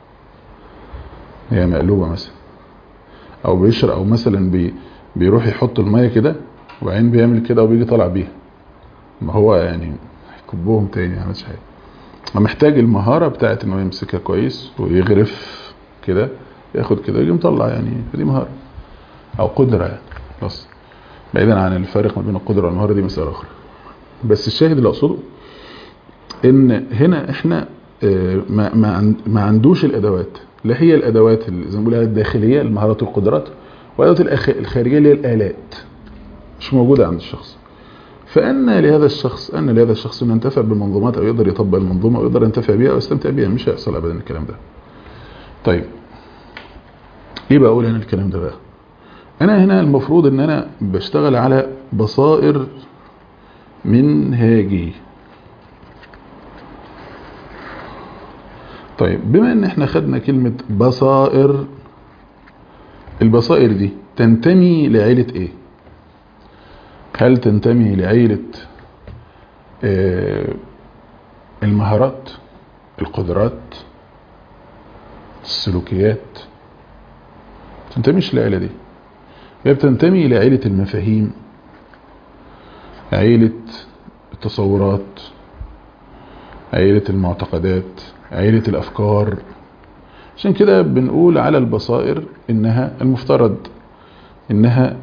هي مقلوبه مثلا او بيشرب او مثلا بي بيروح يحط الميه كده وبعدين بيعمل كده وبيجي طالع بيها ما هو يعني يكبهم تاني ما عملش حاجه محتاج المهاره بتاعت انه يمسكها كويس ويغرف كده ياخد كده ويجي مطلع يعني فدي مهاره او قدره يعني بس بعيدا عن الفارق ما بين القدره والمهاره دي مساله اخرى بس الشاهد اللي اقصده ان هنا احنا ما ما ما عندوش الادوات لا هي الادوات اللي زي ما بنقول الداخليه المهارات والقدرات والادوات الخارجيه اللي هي الالات مش موجوده عند الشخص فان لهذا الشخص ان لهذا الشخص انه ينتفع بالمنظومات او يقدر يطبق المنظومه او يقدر ينتفع بيها او يستمتع بيها مش هيحصل ابدا الكلام ده طيب ليه بقول انا الكلام ده بقى انا هنا المفروض ان انا بشتغل على بصائر منهاجي طيب بما ان احنا خدنا كلمة بصائر البصائر دي تنتمي لعيلة ايه هل تنتمي لعيلة آه المهارات القدرات السلوكيات تنتميش للعيلة دي هي بتنتمي لعيلة المفاهيم عيلة التصورات عيلة المعتقدات عيلة الأفكار عشان كده بنقول على البصائر إنها المفترض إنها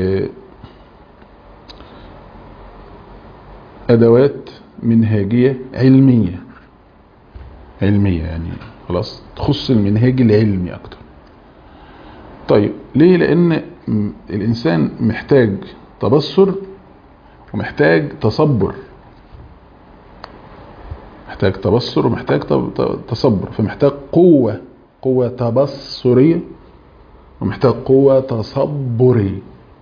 أدوات منهاجية علمية علمية يعني خلاص تخص المنهاج العلمي أكتر طيب ليه لأن الإنسان محتاج تبصر ومحتاج تصبر محتاج تبصر ومحتاج تصبر فمحتاج قوة قوة تبصرية ومحتاج قوة تصبرية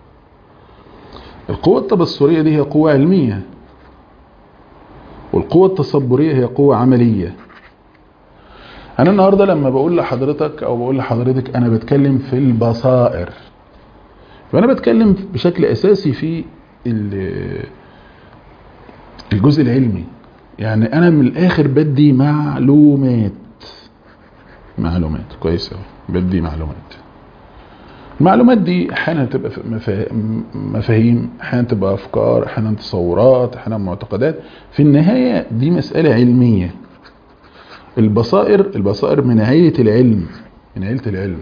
القوة التبصرية دي هي قوة علمية والقوة التصبرية هي قوة عملية أنا النهاردة لما بقول لحضرتك أو بقول لحضرتك أنا بتكلم في البصائر فأنا بتكلم بشكل أساسي في الجزء العلمي يعني انا من الاخر بدي معلومات معلومات كويس قوي بدي معلومات المعلومات دي احيانا تبقى مفاهيم احيانا تبقى افكار احيانا تصورات احيانا معتقدات في النهايه دي مساله علميه البصائر البصائر من عيله العلم من عيله العلم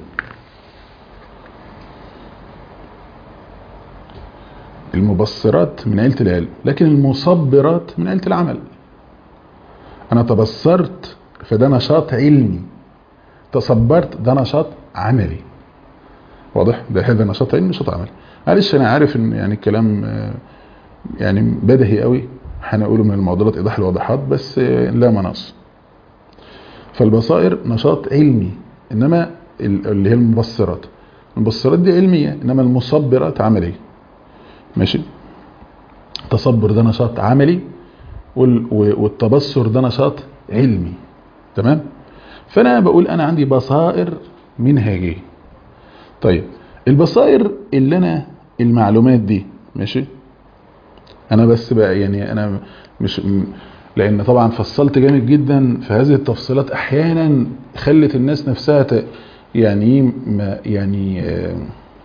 المبصرات من عيله العلم لكن المصبرات من عيله العمل انا تبصرت فده نشاط علمي تصبرت ده نشاط عملي واضح ده هذا نشاط علمي نشاط عملي معلش انا عارف ان يعني الكلام يعني بدهي قوي هنقوله من المعضلات ايضاح الواضحات بس لا مناص فالبصائر نشاط علمي انما اللي هي المبصرات المبصرات دي علميه انما المصبرات عمليه ماشي التصبر ده نشاط عملي والتبصر ده نشاط علمي تمام فانا بقول انا عندي بصائر منهجيه طيب البصائر اللي انا المعلومات دي ماشي انا بس بقى يعني انا مش لان طبعا فصلت جامد جدا فهذه التفصيلات احيانا خلت الناس نفسها ت... يعني ما يعني آه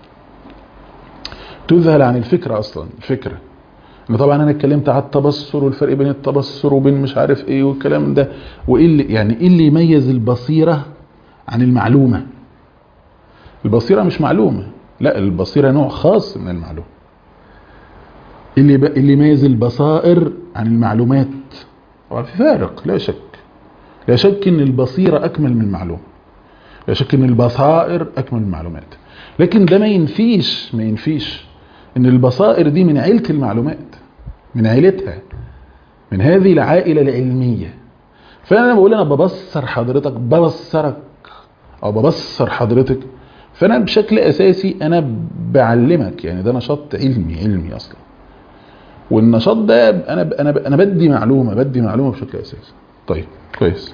تذهل عن الفكره اصلا الفكره ان طبعا انا اتكلمت على التبصر والفرق بين التبصر وبين مش عارف ايه والكلام ده وايه اللي يعني ايه اللي يميز البصيره عن المعلومه البصيره مش معلومه لا البصيره نوع خاص من المعلومه اللي ب... اللي يميز البصائر عن المعلومات طبعا في فارق لا شك لا شك ان البصيره اكمل من المعلومه لا شك ان البصائر اكمل من المعلومات لكن ده ما ينفيش ما ينفيش ان البصائر دي من عيله المعلومات من عيلتها من هذه العائله العلميه فانا بقول انا ببصر حضرتك ببصرك او ببصر حضرتك فانا بشكل اساسي انا بعلمك يعني ده نشاط علمي علمي اصلا والنشاط ده انا انا انا بدي معلومه بدي معلومه بشكل اساسي طيب كويس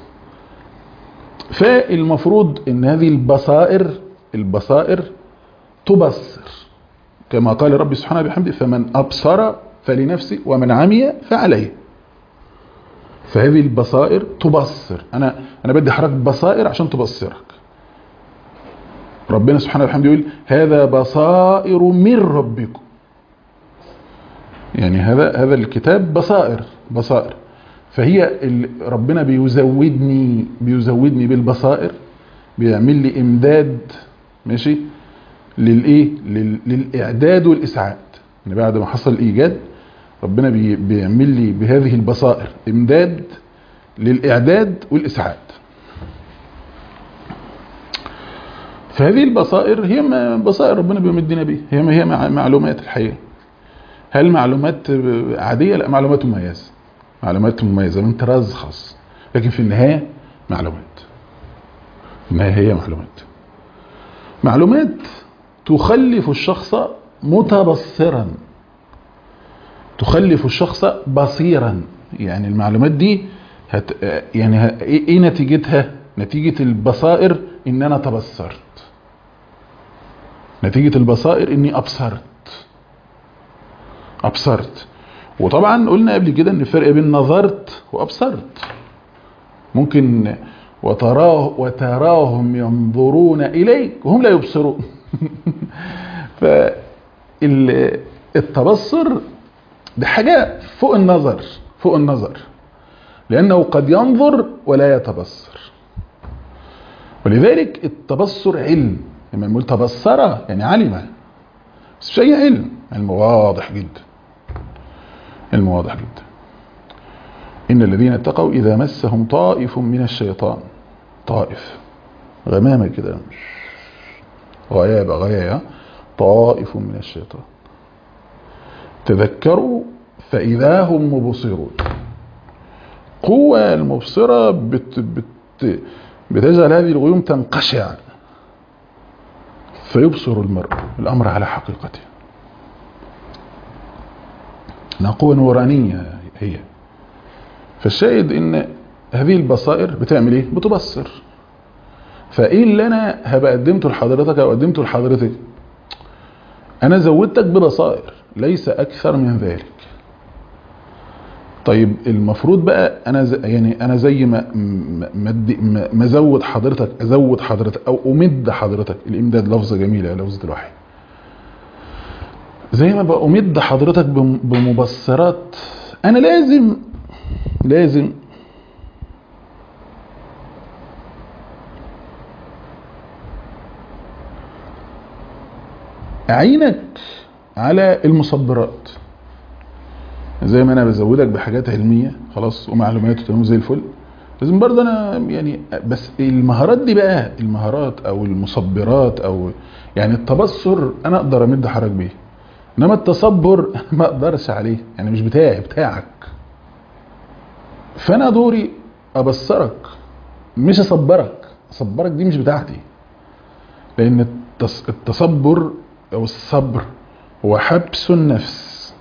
فالمفروض ان هذه البصائر البصائر تبصر كما قال ربي سبحانه بحمده فمن ابصر فلنفسه ومن عمي فعليه فهذه البصائر تبصر انا انا بدي حضرتك بصائر عشان تبصرك ربنا سبحانه وتعالى يقول هذا بصائر من ربكم يعني هذا هذا الكتاب بصائر بصائر فهي ربنا بيزودني بيزودني بالبصائر بيعمل لي امداد ماشي للايه للاعداد والاسعاد يعني بعد ما حصل الايجاد ربنا بي بيعمل لي بهذه البصائر امداد للاعداد والاسعاد فهذه البصائر هي بصائر ربنا بيمدنا بيها هي ما هي معلومات الحقيقه هل معلومات عاديه لا معلومات مميزه معلومات مميزه من طراز خاص لكن في النهايه معلومات النهايه هي معلومات معلومات تخلف الشخص متبصرا تخلف الشخص بصيرا يعني المعلومات دي هت يعني ه... ايه نتيجتها نتيجة البصائر ان انا تبصرت نتيجة البصائر اني ابصرت ابصرت وطبعا قلنا قبل كده ان الفرق بين نظرت وابصرت ممكن وتراه وتراهم ينظرون اليك وهم لا يبصرون فالتبصر ده حاجة فوق النظر فوق النظر لأنه قد ينظر ولا يتبصر ولذلك التبصر علم لما نقول تبصر يعني علم بس مش أي علم علم واضح جدا علم واضح جدا إن الذين اتقوا إذا مسهم طائف من الشيطان طائف غمامة كده غيابة غيابة طائف من الشيطان تذكروا فإذا هم مبصرون قوة المبصرة بت بت بتجعل هذه الغيوم تنقشع فيبصر المرء الأمر على حقيقته انها قوة نورانية هي فالشاهد ان هذه البصائر بتعمل ايه بتبصر فايه اللي انا هبقى قدمته لحضرتك او قدمته لحضرتك انا زودتك ببصائر ليس اكثر من ذلك طيب المفروض بقى انا زي يعني انا زي ما ما ازود حضرتك ازود حضرتك او امد حضرتك الامداد لفظه جميله لفظه الوحي زي ما بأمد حضرتك بمبصرات انا لازم لازم اعينك على المصبرات زي ما انا بزودك بحاجات علميه خلاص ومعلومات وتمام زي الفل لازم برضه انا يعني بس المهارات دي بقى المهارات او المصبرات او يعني التبصر انا اقدر امد حضرتك بيه انما التصبر ما اقدرش عليه يعني مش بتاعي بتاعك فانا دوري ابصرك مش اصبرك اصبرك دي مش بتاعتي لان التصبر او الصبر هو حبس النفس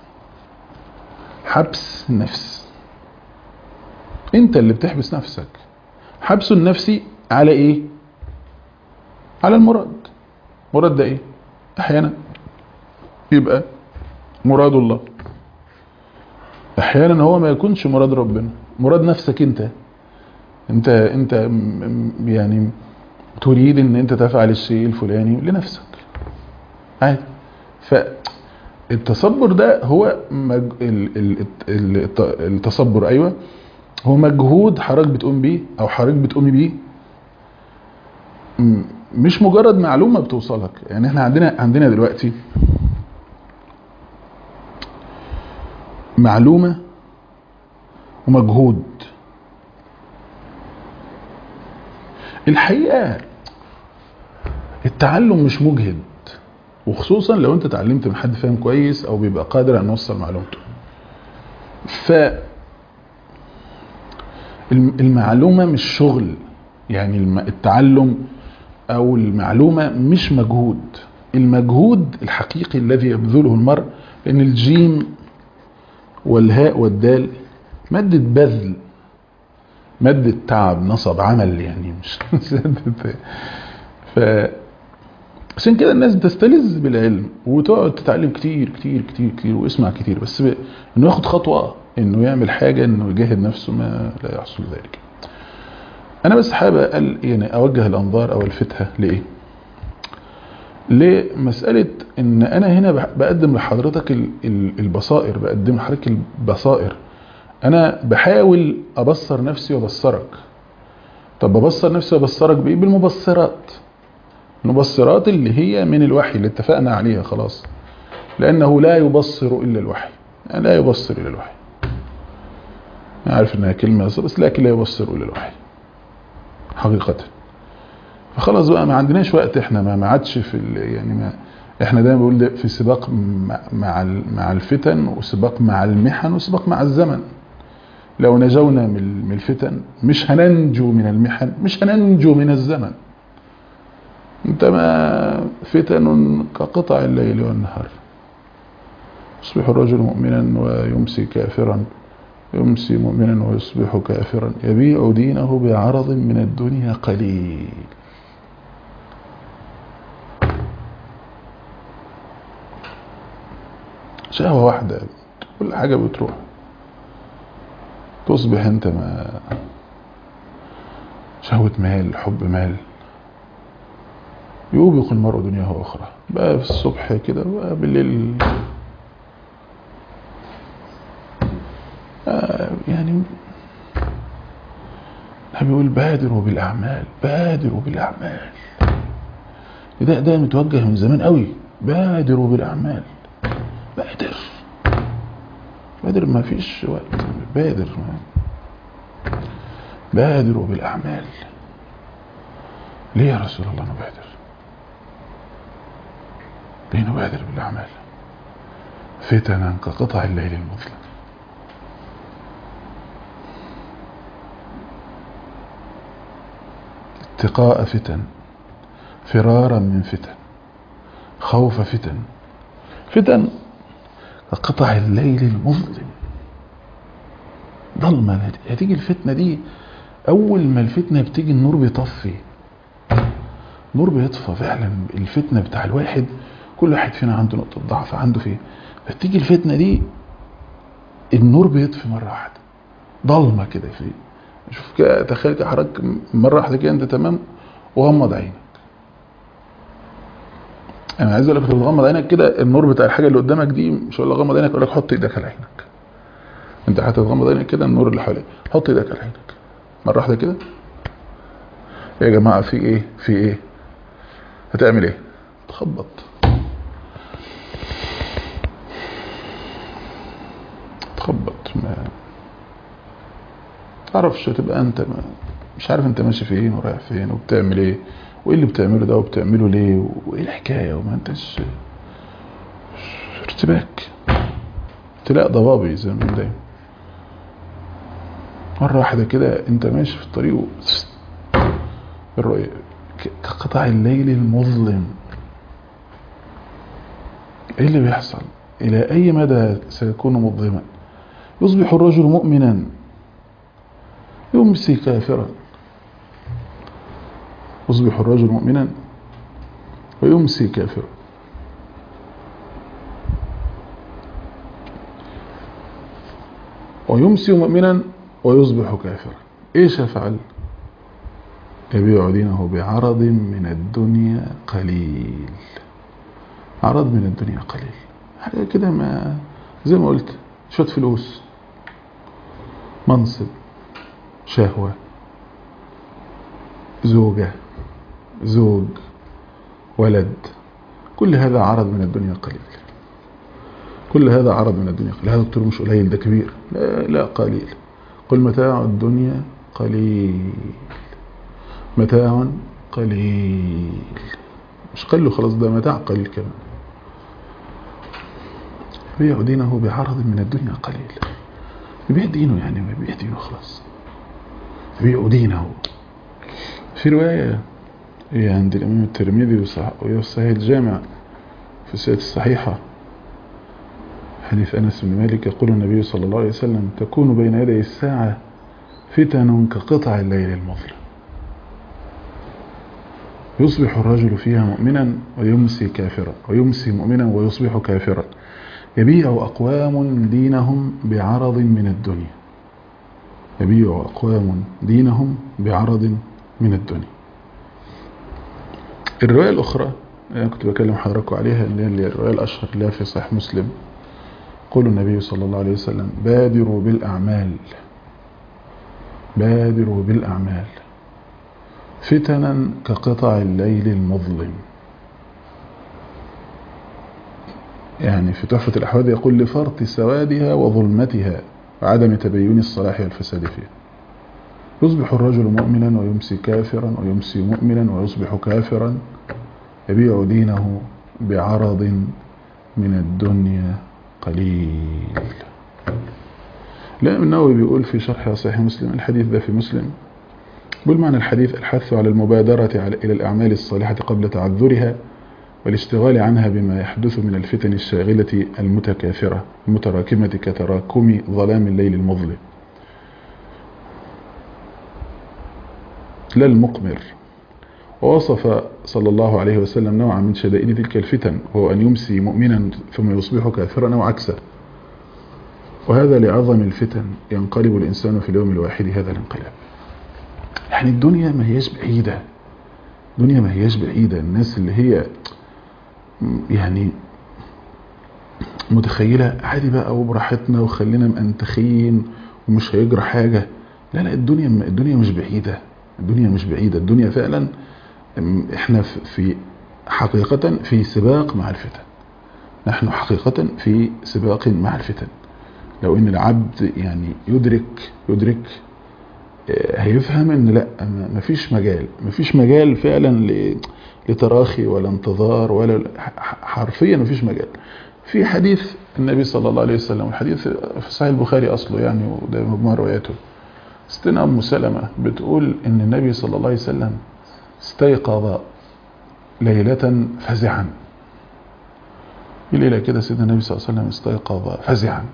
حبس النفس انت اللي بتحبس نفسك حبس النفس على ايه على المراد مراد ده ايه احيانا يبقى مراد الله احيانا هو ما يكونش مراد ربنا مراد نفسك انت انت انت يعني تريد ان انت تفعل الشيء الفلاني لنفسك عادي فالتصبر ده هو مج... ال... ال... ال... التصبر ايوه هو مجهود حضرتك بتقوم بيه او حضرتك بتقومي بيه مش مجرد معلومه بتوصلك يعني احنا عندنا عندنا دلوقتي معلومه ومجهود الحقيقه التعلم مش مجهد وخصوصا لو انت اتعلمت من حد فاهم كويس او بيبقى قادر ان يوصل معلومته ف المعلومة مش شغل يعني التعلم او المعلومة مش مجهود المجهود الحقيقي الذي يبذله المرء لان الجيم والهاء والدال مادة بذل مادة تعب نصب عمل يعني مش ف عشان كده الناس بتستلذ بالعلم وتقعد تتعلم كتير كتير كتير كتير ويسمع كتير بس ب... انه ياخد خطوة انه يعمل حاجة انه يجاهد نفسه ما لا يحصل ذلك انا بس حابب أقل يعني اوجه الانظار او الفتها لايه لمسألة ان انا هنا بقدم لحضرتك البصائر بقدم لحضرتك البصائر انا بحاول ابصر نفسي وابصرك طب ببصر نفسي وابصرك بايه بالمبصرات المبصرات اللي هي من الوحي اللي اتفقنا عليها خلاص لانه لا يبصر الا الوحي يعني لا يبصر الا الوحي عارف انها كلمة بس لكن لا يبصر الا الوحي حقيقة فخلاص بقى ما عندناش وقت احنا ما ما عادش في يعني ما احنا دايما بنقول في سباق مع مع الفتن وسباق مع المحن وسباق مع الزمن لو نجونا من الفتن مش هننجو من المحن مش هننجو من الزمن انت ما فتن كقطع الليل والنهار يصبح الرجل مؤمنا ويمسي كافرا يمسي مؤمنا ويصبح كافرا يبيع دينه بعرض من الدنيا قليل شهوة واحدة كل حاجة بتروح تصبح انت ما شهوة مال حب مال يوبق المرء دنياه واخرى بقى في الصبح كده بقى بالليل آه يعني بيقول بادروا بالاعمال بادروا بالاعمال ده ده متوجه من زمان قوي بادروا بالاعمال بادر بادر ما فيش وقت بادر بادروا بالاعمال ليه يا رسول الله نبادر ليه نبادر بالاعمال فتنا كقطع الليل المظلم اتقاء فتن فرارا من فتن خوف فتن فتن كقطع الليل المظلم ضلمة هتيجي الفتنة دي أول ما الفتنة بتيجي النور بيطفي النور بيطفى فعلا الفتنة بتاع الواحد كل واحد فينا عنده نقطة ضعف عنده فيه فتيجي الفتنة دي النور بيطفي مرة واحدة ضلمة كده فيه شوف كده تخيل كده حضرتك مرة واحدة كده انت تمام وغمض عينك انا عايز اقول لك تغمض عينك كده النور بتاع الحاجه اللي قدامك دي مش هقول لك غمض عينك اقول لك حط ايدك على عينك انت هتغمض عينك كده النور اللي حواليك حط ايدك على عينك مره واحده كده يا جماعه في ايه في ايه هتعمل ايه تخبط تخبط ما تعرفش تبقى انت ما مش عارف انت ماشي فين ورايح فين وبتعمل ايه وايه اللي بتعمله ده وبتعمله ليه وايه الحكايه وما انتش ارتباك تلاقي ضبابي زي ما دايما مرة واحدة كده انت ماشي في الطريق و... الرؤية كقطع الليل المظلم ايه اللي بيحصل الى اي مدى سيكون مظلما يصبح الرجل مؤمنا يمسي كافرا يصبح الرجل مؤمنا ويمسي كافرا ويمسي مؤمنا ويصبح كافرا ايش يفعل يبيع دينه بعرض من الدنيا قليل عرض من الدنيا قليل حاجة كده ما زي ما قلت شوية فلوس منصب شهوة زوجة زوج ولد كل هذا عرض من الدنيا قليل كل هذا عرض من الدنيا قليل هذا قلت له مش قليل ده كبير لا, لا قليل قل متاع الدنيا قليل متاع قليل مش قل خلاص ده متاع قليل كمان يبيع دينه بعرض من الدنيا قليل يبيع دينه يعني ما يبيع دينه خلاص يبيع دينه في رواية هي عند الإمام الترمذي وفي صحيح الجامع في السيرة الصحيحة حديث أنس بن مالك يقول النبي صلى الله عليه وسلم تكون بين يدي الساعة فتن كقطع الليل المظلم يصبح الرجل فيها مؤمنا ويمسي كافرا ويمسي مؤمنا ويصبح كافرا يبيع أقوام دينهم بعرض من الدنيا يبيع أقوام دينهم بعرض من الدنيا الرواية الأخرى أنا كنت بكلم حضراتكم عليها اللي هي الرواية الأشهر اللي في صحيح مسلم قول النبي صلى الله عليه وسلم بادروا بالأعمال بادروا بالأعمال فتنا كقطع الليل المظلم يعني في تحفة الأحوال يقول لفرط سوادها وظلمتها وعدم تبين الصلاح والفساد فيها يصبح الرجل مؤمنا ويمسي كافرا ويمسي مؤمنا ويصبح كافرا يبيع دينه بعرض من الدنيا قليل الإمام النووي بيقول في شرح صحيح مسلم الحديث ده في مسلم بيقول معنى الحديث الحث على المبادرة إلى الأعمال الصالحة قبل تعذرها والاشتغال عنها بما يحدث من الفتن الشاغلة المتكاثرة المتراكمة كتراكم ظلام الليل المظلم لا المقمر ووصف صلى الله عليه وسلم نوعا من شدائد تلك الفتن وهو أن يمسي مؤمنا ثم يصبح كافرا أو عكسه وهذا لعظم الفتن ينقلب الإنسان في اليوم الواحد هذا الانقلاب يعني الدنيا ما هيش بعيدة الدنيا ما هيش بعيدة الناس اللي هي يعني متخيلة عادي بقى وبراحتنا وخلينا مأنتخين ومش هيجرى حاجة لا لا الدنيا الدنيا مش بعيدة الدنيا مش بعيدة الدنيا فعلا احنا في حقيقة في سباق مع الفتن نحن حقيقة في سباق مع الفتن لو ان العبد يعني يدرك يدرك هيفهم ان لا مفيش مجال مفيش مجال فعلا لتراخي ولا انتظار ولا حرفيا مفيش مجال في حديث النبي صلى الله عليه وسلم الحديث في صحيح البخاري اصله يعني وده مجموع رواياته ستنا ام سلمة بتقول ان النبي صلى الله عليه وسلم استيقظ ليلة فزعا في ليلة كده سيدنا النبي صلى الله عليه وسلم استيقظ فزعا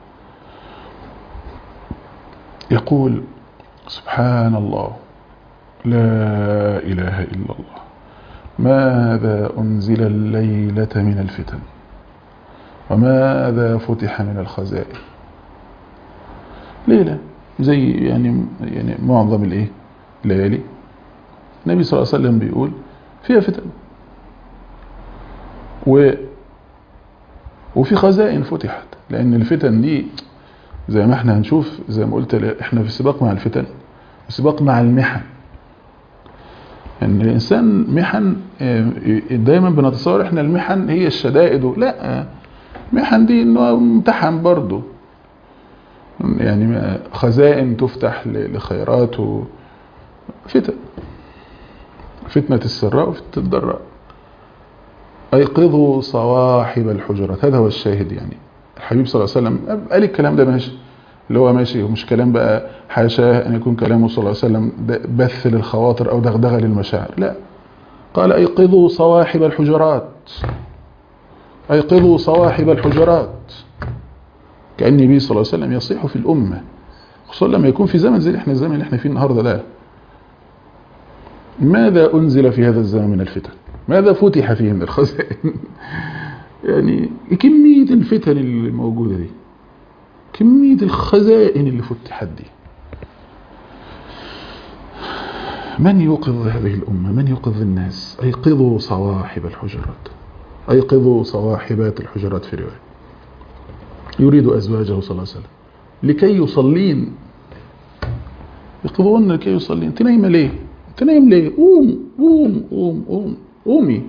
يقول سبحان الله لا إله إلا الله ماذا أنزل الليلة من الفتن وماذا فتح من الخزائن ليلة زي يعني يعني معظم الايه الليالي النبي صلى الله عليه وسلم بيقول فيها فتن و وفي خزائن فتحت لان الفتن دي زي ما احنا هنشوف زي ما قلت احنا في سباق مع الفتن سباق مع المحن ان الانسان محن دايما بنتصور احنا المحن هي الشدائد لا محن دي انه امتحن برضه يعني خزائن تفتح لخيرات فتن فتنة السراء وفتنة الضراء أيقظوا صواحب الحجرات هذا هو الشاهد يعني الحبيب صلى الله عليه وسلم قال الكلام ده ماشي اللي هو ماشي ومش كلام بقى حاشاه أن يكون كلامه صلى الله عليه وسلم بث للخواطر أو دغدغة للمشاعر لا قال أيقظوا صواحب الحجرات أيقظوا صواحب الحجرات كأن النبي صلى الله عليه وسلم يصيح في الأمة خصوصا لما يكون في زمن زي احنا الزمن اللي احنا فيه النهاردة لا ماذا أنزل في هذا الزمن من الفتن ماذا فتح فيه من الخزائن يعني كمية الفتن اللي موجودة دي كمية الخزائن اللي فتحت دي من يوقظ هذه الأمة من يوقظ الناس أيقظوا صواحب الحجرات أيقظوا صواحبات الحجرات في رواية يريد أزواجه صلى الله عليه وسلم لكي يصلين يقضون لكي يصلين انت نايمة ليه انت نايم ليه قوم قوم قوم قوم قومي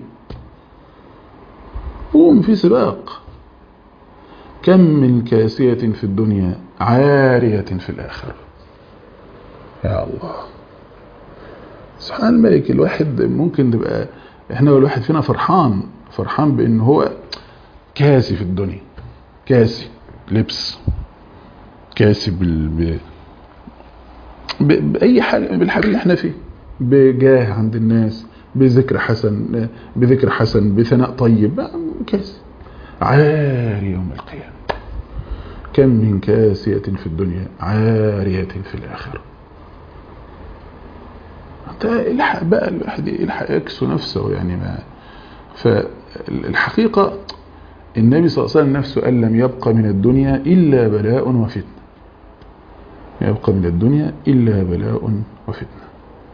قوم في سباق كم من كاسية في الدنيا عارية في الآخرة يا الله سبحان الملك الواحد ممكن تبقى احنا الواحد فينا فرحان فرحان بان هو كاسي في الدنيا كاسي لبس كاسي بال ب... بأي حاجة بالحاجة اللي احنا فيه بجاه عند الناس بذكر حسن بذكر حسن بثناء طيب كاسي عاري يوم القيامة كم من كاسية في الدنيا عارية في الآخرة حتى الحق بقى الواحد يلحق يكسو نفسه يعني ما فالحقيقة النبي صلى الله عليه وسلم نفسه قال لم يبقى من الدنيا إلا بلاء وفتنة يبقى من الدنيا إلا بلاء وفتنة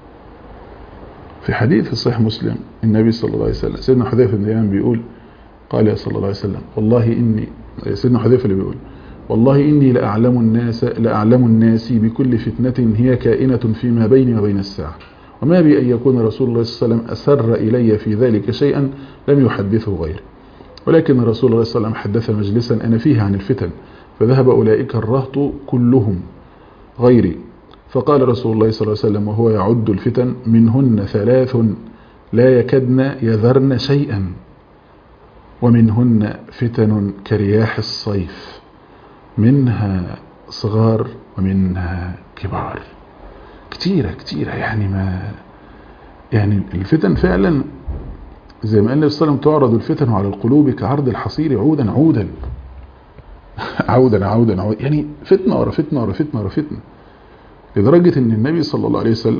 في حديث في صحيح مسلم النبي صلى الله عليه وسلم سيدنا حذيفة بن اليمان بيقول قال صلى الله عليه وسلم والله إني سيدنا حذيفة اللي بيقول والله إني لأعلم الناس لأعلم الناس بكل فتنة هي كائنة فيما بيني وبين الساعة وما بي أن يكون رسول الله صلى الله عليه وسلم أسر إلي في ذلك شيئا لم يحدثه غيره ولكن رسول الله صلى الله عليه وسلم حدث مجلسا أنا فيه عن الفتن فذهب أولئك الرهط كلهم غيري فقال رسول الله صلى الله عليه وسلم وهو يعد الفتن منهن ثلاث لا يكدن يذرن شيئا ومنهن فتن كرياح الصيف منها صغار ومنها كبار كتيرة كتيرة يعني ما يعني الفتن فعلا زي ما قال النبي صلى الله عليه وسلم تعرض الفتن على القلوب كعرض الحصير عودا عودا عودا عودا عودا يعني فتنة ورا فتنة ورا فتنة ورا فتنة لدرجة ان النبي صلى الله عليه وسلم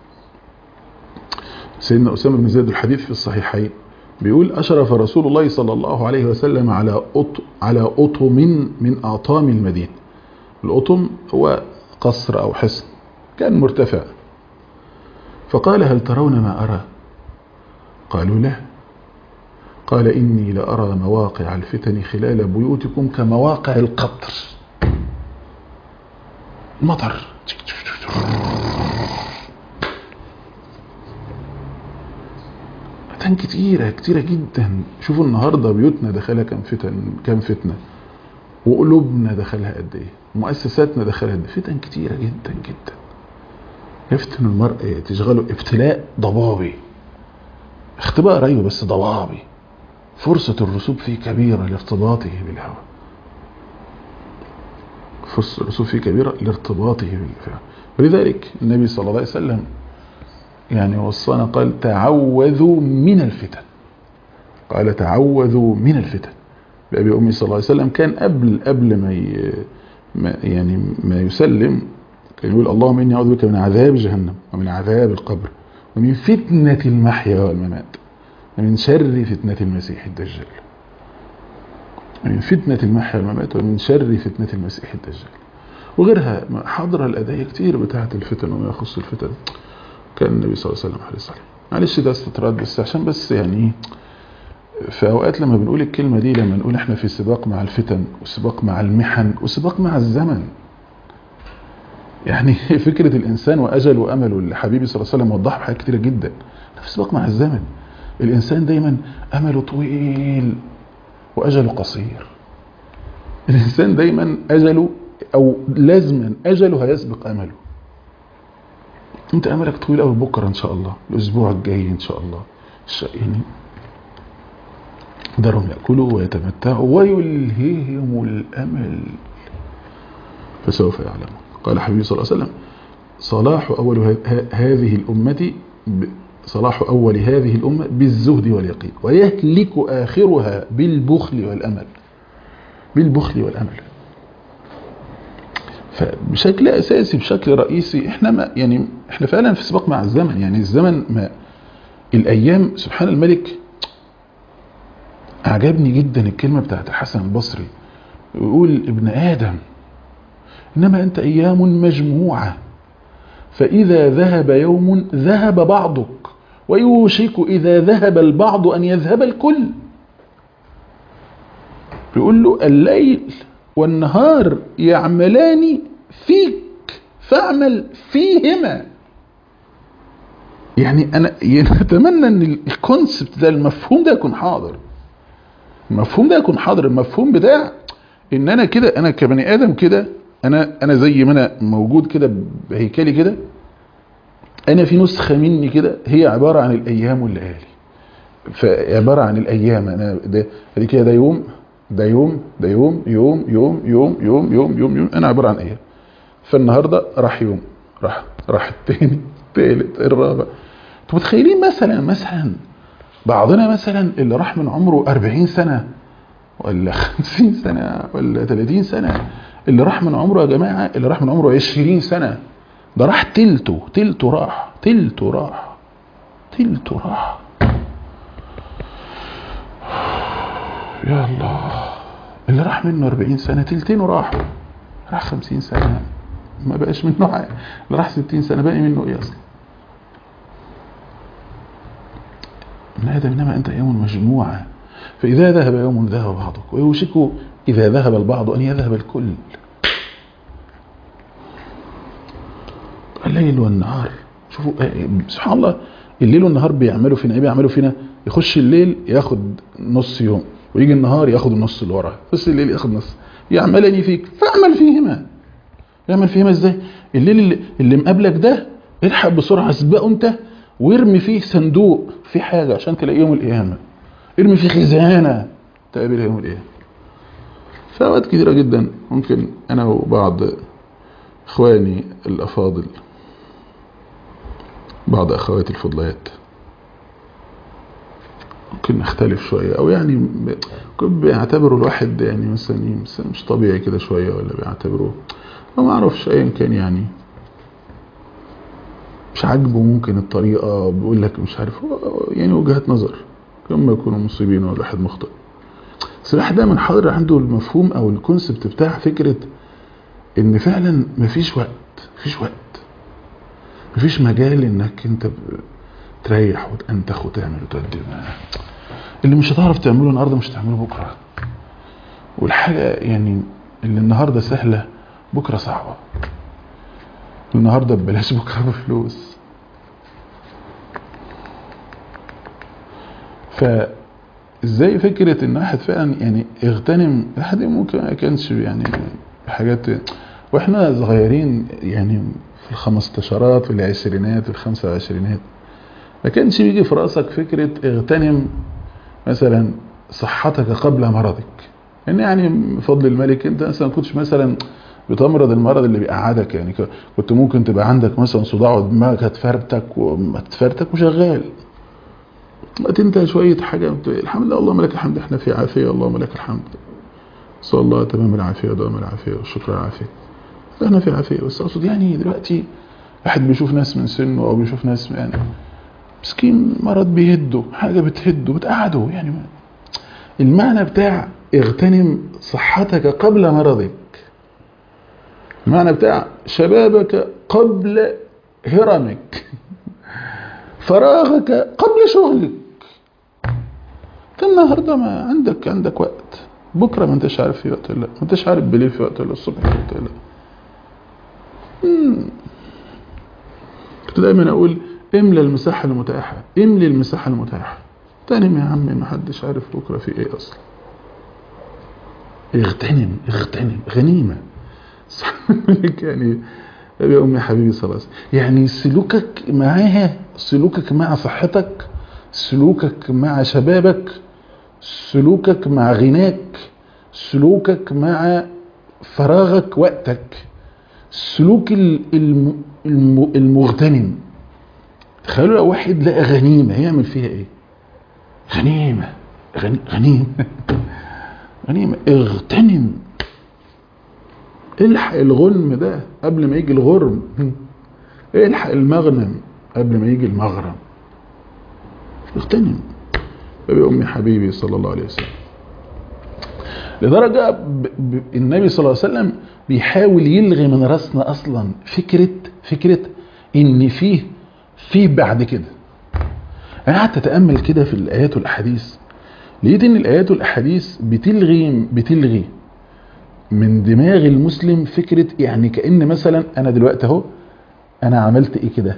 سيدنا أسامة بن زيد الحديث في الصحيحين بيقول أشرف رسول الله صلى الله عليه وسلم على أط على أطم من أطام المدينة الأطم هو قصر أو حصن كان مرتفع فقال هل ترون ما أرى قالوا لا قال إني لأرى مواقع الفتن خلال بيوتكم كمواقع القطر المطر فتن كتيرة كتيرة جدا شوفوا النهاردة بيوتنا دخلها كم فتن كم فتنة وقلوبنا دخلها قد ايه مؤسساتنا دخلها قد ايه فتن كتيرة جدا جدا يفتن المرء تشغله ابتلاء ضبابي اختبار ايوه بس ضبابي فرصة الرسوب فيه كبيرة لارتباطه بالهوى فرصة الرسوب فيه كبيرة لارتباطه بالهوى ولذلك النبي صلى الله عليه وسلم يعني وصانا قال تعوذوا من الفتن قال تعوذوا من الفتن بأبي أمي صلى الله عليه وسلم كان قبل قبل ما, ي... ما يعني ما يسلم كان يقول اللهم إني أعوذ بك من عذاب جهنم ومن عذاب القبر ومن فتنة المحيا والممات ومن شر فتنة المسيح الدجال ومن فتنة المحيا والممات ومن شر فتنة المسيح الدجال وغيرها حضر الأداية كتير بتاعة الفتن وما يخص الفتن كان النبي صلى الله عليه وسلم حريص عليه معلش ده استطراد بس عشان بس يعني في اوقات لما بنقول الكلمه دي لما نقول احنا في سباق مع الفتن وسباق مع المحن وسباق مع الزمن يعني فكره الانسان واجل وامله اللي حبيبي صلى الله عليه وسلم وضحها بحاجات كتيره جدا في سباق مع الزمن الانسان دايما امله طويل واجله قصير الانسان دايما اجله او لازما اجله هيسبق امله انت املك طويل قوي بكره ان شاء الله الاسبوع الجاي ان شاء الله يعني ذرهم ياكلوا ويتمتعوا ويلهيهم الامل فسوف يعلمون قال حبيبي صلى الله عليه وسلم صلاح اول هذه الامه صلاح اول هذه الامه بالزهد واليقين ويهلك اخرها بالبخل والامل بالبخل والامل فبشكل اساسي بشكل رئيسي احنا ما يعني احنا فعلا في سباق مع الزمن يعني الزمن ما الايام سبحان الملك اعجبني جدا الكلمه بتاعت الحسن البصري يقول ابن ادم انما انت ايام مجموعه فاذا ذهب يوم ذهب بعضك ويوشك اذا ذهب البعض ان يذهب الكل بيقول له الليل والنهار يعملان فيك فاعمل فيهما يعني انا يعني اتمنى ان الكونسبت ده المفهوم ده يكون حاضر المفهوم ده يكون حاضر المفهوم بتاع ان انا كده انا كبني ادم كده انا انا زي ما انا موجود كده بهيكلي كده انا في نسخه مني كده هي عباره عن الايام والليالي فعباره عن الايام انا ده ادي كده ده يوم ده يوم ده يوم يوم يوم يوم يوم يوم يوم يوم انا عباره عن ايام فالنهارده راح يوم راح راح التاني التالت الرابع انتوا متخيلين مثلا مثلا بعضنا مثلا اللي راح من عمره 40 سنه ولا 50 سنه ولا 30 سنه اللي راح من عمره يا جماعه اللي راح من عمره 20 سنه ده راح تلته تلته راح تلته راح تلته راح يا الله اللي راح منه 40 سنة تلتينه راح راح 50 سنة ما بقاش منه حاجة اللي راح 60 سنة باقي منه ايه اصلا من هذا انما انت يوم مجموعة فاذا ذهب يوم ذهب بعضك ويوشك اذا ذهب البعض ان يذهب الكل الليل والنهار شوفوا سبحان الله الليل والنهار بيعملوا فينا ايه بيعملوا فينا يخش الليل ياخد نص يوم ويجي النهار ياخد النص اللي وراه بس الليل ياخد نص يعملني فيك فاعمل فيهما يعمل فيهما ازاي الليل اللي, اللي مقابلك ده الحق بسرعه سبقه انت وارمي فيه صندوق في حاجه عشان تلاقيه يوم القيامه ارمي فيه خزانه تقابلها يوم القيامه فأوقات كثيرة جدا ممكن أنا وبعض إخواني الأفاضل بعض أخواتي الفضليات ممكن نختلف شوية أو يعني بيعتبروا الواحد يعني مثلا مش طبيعي كده شوية ولا بيعتبروا ما أعرفش أيا كان يعني مش عاجبه ممكن الطريقة بيقول لك مش عارف يعني وجهات نظر كما يكونوا مصيبين ولا واحد مخطئ بس الواحد دايما حاضر عنده المفهوم او الكونسبت بتاع فكرة ان فعلا مفيش وقت مفيش وقت مفيش مجال انك انت تريح وتنتخ وتعمل وتقدم اللي مش هتعرف تعمله النهارده مش هتعمله بكره والحاجة يعني اللي النهارده سهلة بكره صعبة النهارده ببلاش بكره بفلوس ف ازاي فكرة ان واحد فعلا يعني اغتنم الواحد ممكن ما كانش يعني حاجات واحنا صغيرين يعني في الخمستاشرات في العشرينات في الخمسة وعشرينات ما كانش بيجي في راسك فكرة اغتنم مثلا صحتك قبل مرضك ان يعني بفضل الملك انت مثلا كنتش مثلا بتمرض المرض اللي بيقعدك يعني كنت ممكن تبقى عندك مثلا صداع ودماغك هتفرتك وهتفرتك وشغال وقت انت شوية حاجة الحمد لله اللهم لك الحمد احنا في عافية اللهم لك الحمد صلى الله تمام العافية ودوام العافية والشكر العافية احنا في عافية بس اقصد يعني دلوقتي واحد بيشوف ناس من سنه او بيشوف ناس يعني مسكين مرض بيهده حاجة بتهده بتقعده يعني ما. المعنى بتاع اغتنم صحتك قبل مرضك المعنى بتاع شبابك قبل هرمك فراغك قبل شغلك انت النهارده ما عندك عندك وقت بكره ما انتش عارف في وقت ولا ما انتش عارف بالليل في وقت ولا الصبح في وقت ولا كنت دايما اقول املى المساحه المتاحه املي المساحه المتاحه تاني يا عمي ما حدش عارف بكره في ايه اصلا اغتنم اغتنم غنيمه يعني يا أمي حبيبي صلى الله عليه وسلم يعني سلوكك معاها سلوكك مع صحتك سلوكك مع شبابك سلوكك مع غناك سلوكك مع فراغك وقتك سلوك المغتنم تخيلوا لو واحد لقى غنيمة هيعمل فيها ايه غنيمة غنيمة غنيمة اغتنم الحق الغنم ده قبل ما يجي الغرم الحق المغنم قبل ما يجي المغرم اغتنم يا أمي حبيبي صلى الله عليه وسلم لدرجة ب... ب... النبي صلى الله عليه وسلم بيحاول يلغي من راسنا أصلا فكرة فكرة إن فيه فيه بعد كده أنا قعدت أتأمل كده في الآيات والأحاديث لقيت إن الآيات والأحاديث بتلغي بتلغي من دماغ المسلم فكرة يعني كأن مثلا أنا دلوقتي أهو أنا عملت إيه كده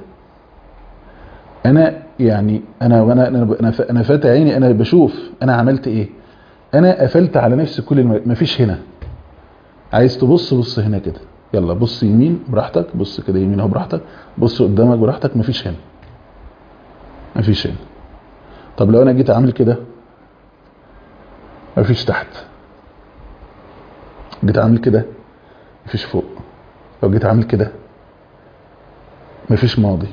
أنا يعني أنا وأنا أنا أنا فاتح عيني أنا بشوف أنا عملت إيه أنا قفلت على نفسي كل الم... مفيش هنا عايز تبص بص هنا كده يلا بص يمين براحتك بص كده يمين اهو براحتك بص قدامك براحتك مفيش هنا مفيش هنا طب لو انا جيت اعمل كده مفيش تحت جيت اعمل كده مفيش فوق لو جيت اعمل كده مفيش ماضي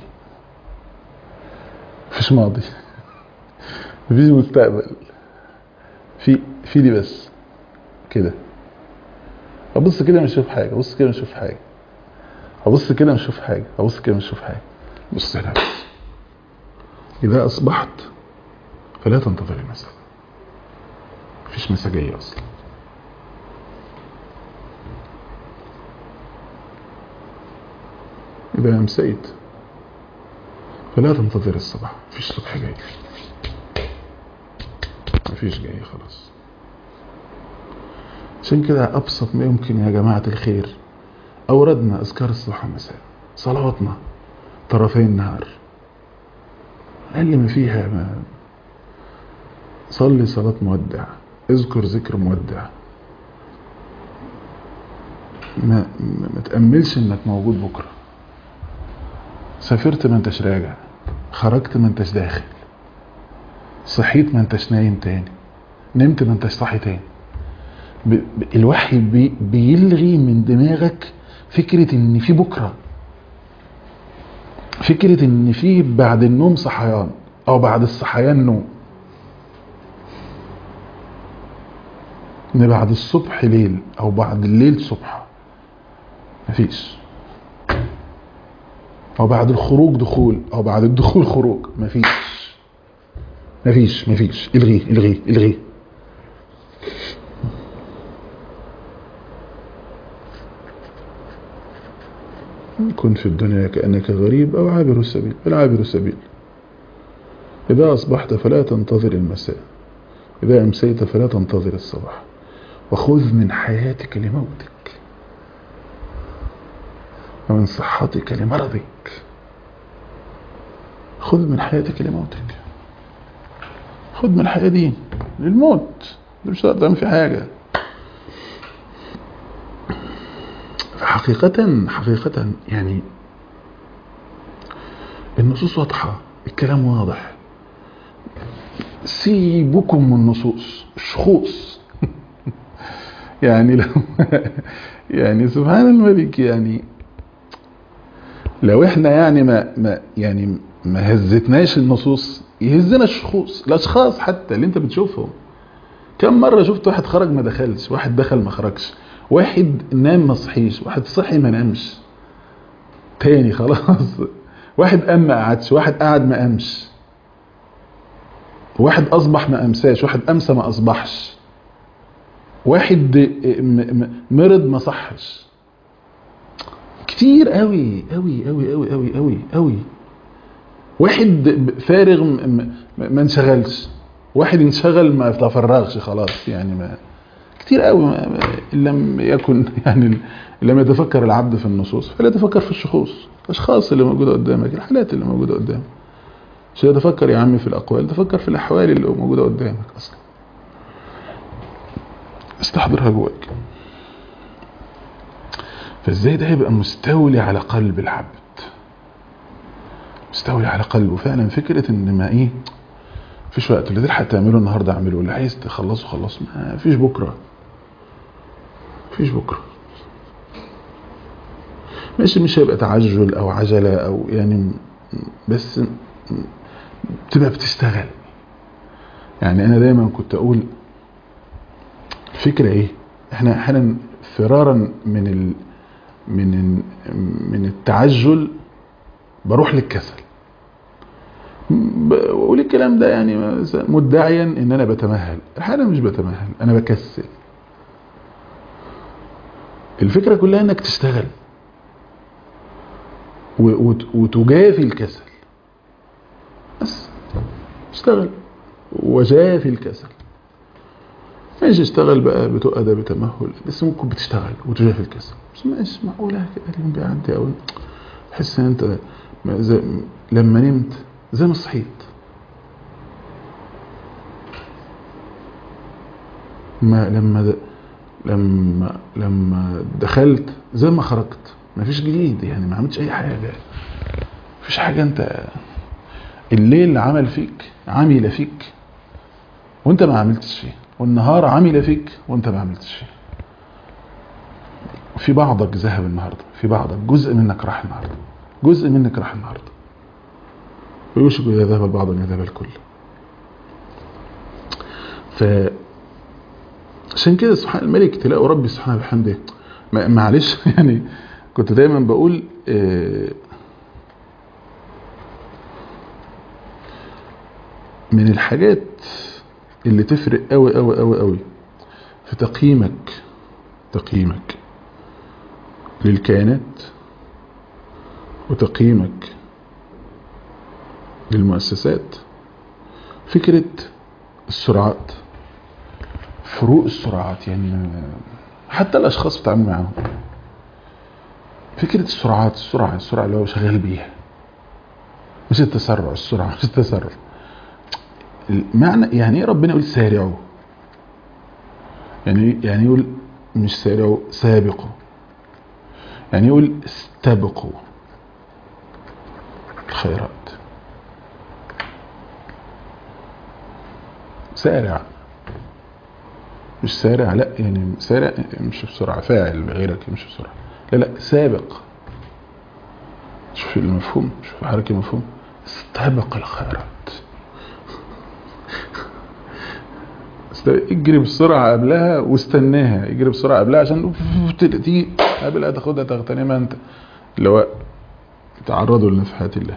مفيش ماضي مفيش مستقبل في في دي بس كده ابص كده مش اشوف حاجه بص كده مش اشوف حاجه ابص كده مش اشوف حاجه ابص كده مش اشوف حاجه بص هنا بس اذا اصبحت فلا تنتظر المساء مفيش مساء جايه اصلا اذا امسيت فلا تنتظر الصباح مفيش صبح جاي مفيش جاي خلاص عشان كده ابسط ما يمكن يا جماعه الخير اوردنا اذكار الصباح والمساء صلواتنا طرفي النهار اقل ما فيها ما صلي صلاه مودع اذكر ذكر مودع ما, ما, ما تأملش انك موجود بكرة سافرت ما انتش راجع خرجت ما انتش داخل صحيت ما انتش نايم تاني نمت ما انتش صاحي تاني ب... ب... الوحي بي... بيلغي من دماغك فكرة ان في بكرة فكرة ان في بعد النوم صحيان او بعد الصحيان نوم ان بعد الصبح ليل او بعد الليل صبح مفيش او بعد الخروج دخول او بعد الدخول خروج مفيش مفيش مفيش الغيه الغيه الغيه كن في الدنيا كأنك غريب أو عابر السبيل بل عابر السبيل إذا أصبحت فلا تنتظر المساء إذا أمسيت فلا تنتظر الصباح وخذ من حياتك لموتك ومن صحتك لمرضك خذ من حياتك لموتك خذ من الحياة دي للموت مش هتقدر تعمل في حاجة فحقيقة حقيقة يعني النصوص واضحة الكلام واضح سيبكم من النصوص الشخوص يعني لو يعني سبحان الملك يعني لو احنا يعني ما, ما يعني ما هزتناش النصوص يهزنا الشخوص الاشخاص حتى اللي انت بتشوفهم كم مرة شفت واحد خرج ما دخلش واحد دخل ما خرجش واحد نام ما صحيش واحد صحي ما نامش تاني خلاص واحد قام ما قعدش واحد قعد ما قامش واحد اصبح ما امساش واحد امسى ما اصبحش واحد مرض ما صحش كتير قوي قوي قوي قوي قوي قوي قوي واحد فارغ ما انشغلش واحد انشغل ما تفرغش خلاص يعني ما كتير قوي ما لم يكن يعني لم يتفكر العبد في النصوص فلا يتفكر في الشخوص الاشخاص اللي موجوده قدامك الحالات اللي موجوده قدامك مش يتفكر يا عمي في الاقوال تفكر في الاحوال اللي موجوده قدامك اصلا استحضرها جواك فازاي ده يبقى مستولي على قلب العبد مستولي على قلبه فعلا فكرة ان ما ايه مفيش وقت اللي تلحق تعمله النهارده اعمله اللي عايز تخلصه خلصه ما فيش بكره مفيش بكره ماشي مش هيبقى تعجل او عجله او يعني بس تبقى بتشتغل يعني انا دايما كنت اقول الفكره ايه احنا احيانا فرارا من ال من من التعجل بروح للكسل بقول الكلام ده يعني مدعيا ان انا بتمهل الحقيقه مش بتمهل انا بكسل الفكره كلها انك تشتغل وتجافي الكسل بس اشتغل وجافي الكسل ماشي اشتغل بقى بتقى ده بتمهل بس ممكن بتشتغل وتجافي الكسل بس ماشي معقولة كده اليوم بيعدي او تحس ان انت زي لما نمت زي ما صحيت ما لما د... لما لما دخلت زي ما خرجت ما فيش جديد يعني ما عملتش اي حاجه مفيش حاجه انت الليل عمل فيك عمل فيك وانت ما عملتش فيه والنهار عمل فيك وانت ما عملتش فيه في بعضك ذهب النهارده في بعضك جزء منك راح النهارده جزء منك راح النهارده ويوشك اذا ذهب البعض ان يذهب الكل ف عشان كده سبحان الملك تلاقوا ربي سبحانه بحمده معلش يعني كنت دايما بقول آه، من الحاجات اللي تفرق قوي قوي قوي قوي في تقييمك تقييمك للكيانات وتقييمك للمؤسسات فكرة السرعات فروق السرعات يعني حتى الأشخاص بتعامل معاهم فكرة السرعات السرعة السرعة اللي هو شغال بيها مش التسرع السرعة مش التسرع المعنى يعني ايه ربنا يقول سارعوا يعني يعني يقول مش سارعوا سابقوا يعني يقول استبقوا الخيرات سارع مش سارع لا يعني سارع مش بسرعة فاعل غيرك مش بسرعة لا لا سابق شوف المفهوم شوف حركة المفهوم استبق الخيرات است- اجري بسرعة قبلها واستناها اجري بسرعة قبلها عشان تيجي قبلها تاخدها تغتنمها انت اللي هو تعرضوا لنفحات الله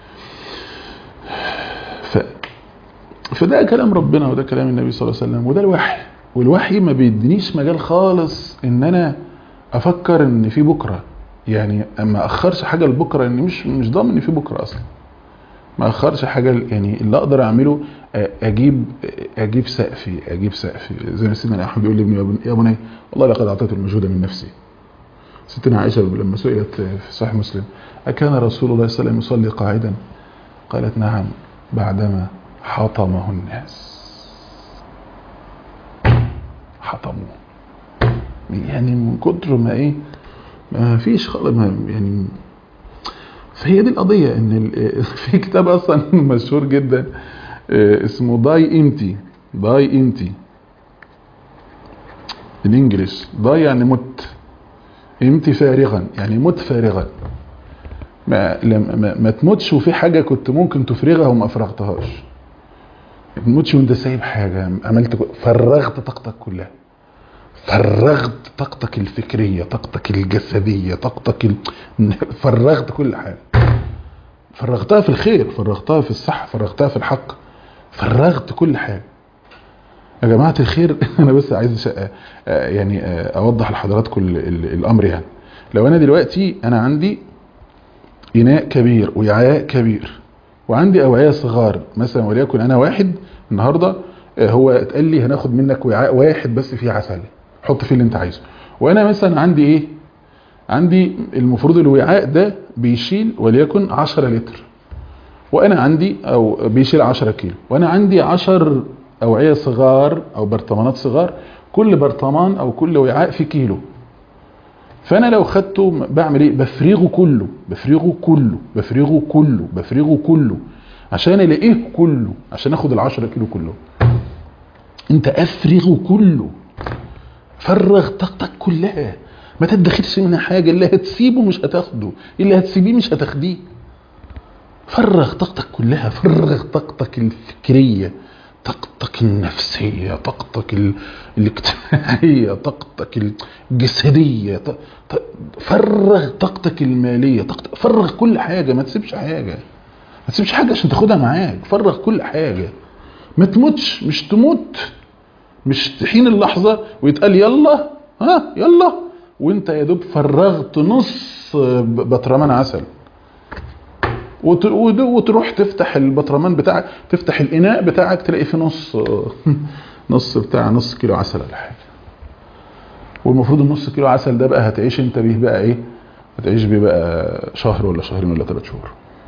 ف... فده كلام ربنا وده كلام النبي صلى الله عليه وسلم وده الوحي والوحي ما بيدينيش مجال خالص ان انا افكر ان في بكره يعني اما اخرش حاجه لبكره ان مش مش ضامن ان في بكره اصلا ما اخرش حاجه يعني اللي اقدر اعمله آه، اجيب اجيب سقفي اجيب سقفي زي ما سيدنا احمد بيقول لابني يا بن- يا بني والله لقد اعطيت المجهود من نفسي ستنا عائشه لما سئلت في صحيح مسلم اكان رسول الله صلى الله عليه وسلم يصلي قاعدا قالت نعم بعدما حطمه الناس حطموه يعني من كتر ما ايه ما فيش خالص ما يعني فهي دي القضية ان ال- في كتاب اصلا مشهور جدا آه، اسمه داي امتي داي امتي الانجليش داي يعني مت امتي فارغا يعني مت فارغا ما, لما- ما, ما تموتش وفي حاجة كنت ممكن تفرغها وما افرغتهاش ما تموتش وانت سايب حاجة عملت كو- فرغت طاقتك كلها فرغت طاقتك الفكرية طاقتك الجسدية طاقتك ال... فرغت كل حاجة فرغتها في الخير فرغتها في الصح فرغتها في الحق فرغت كل حاجة يا جماعة الخير أنا بس عايز أش- آه، يعني آه، أوضح لحضراتكم ال- ال- الأمر يعني لو أنا دلوقتي أنا عندي إناء كبير وعاء كبير وعندي أوعية صغار مثلا وليكن أنا واحد النهاردة آه، هو اتقال لي هناخد منك وعاء واحد بس فيه عسل حط فيه اللي انت عايزه وانا مثلا عندي ايه عندي المفروض الوعاء ده بيشيل وليكن 10 لتر وانا عندي او بيشيل 10 كيلو وانا عندي 10 اوعيه صغار او برطمانات صغار كل برطمان او كل وعاء فيه كيلو فانا لو خدته بعمل ايه بفرغه كله بفرغه كله بفرغه كله بفرغه كله عشان الاقيه كله عشان اخد ال10 كيلو كله انت افرغه كله فرغ طاقتك كلها ما تدخلش منها حاجة اللي هتسيبه مش هتاخده اللي هتسيبيه مش هتاخديه فرغ طاقتك كلها فرغ طاقتك الفكرية طاقتك النفسية طاقتك ال... الاجتماعية طاقتك الجسدية ط... ط... فرغ طاقتك المالية طاقتك... فرغ كل حاجة ما تسيبش حاجة ما تسيبش حاجة عشان تاخدها معاك فرغ كل حاجة ما تموتش مش تموت مش تحين اللحظة ويتقال يلا ها يلا وانت يا دوب فرغت نص بطرمان عسل وت- ود- وتروح تفتح البطرمان بتاعك تفتح الاناء بتاعك تلاقي فيه نص نص بتاع نص كيلو عسل ولا حاجه والمفروض النص كيلو عسل ده بقى هتعيش انت بيه بقى ايه هتعيش بيه بقى شهر ولا شهرين ولا ثلاث شهور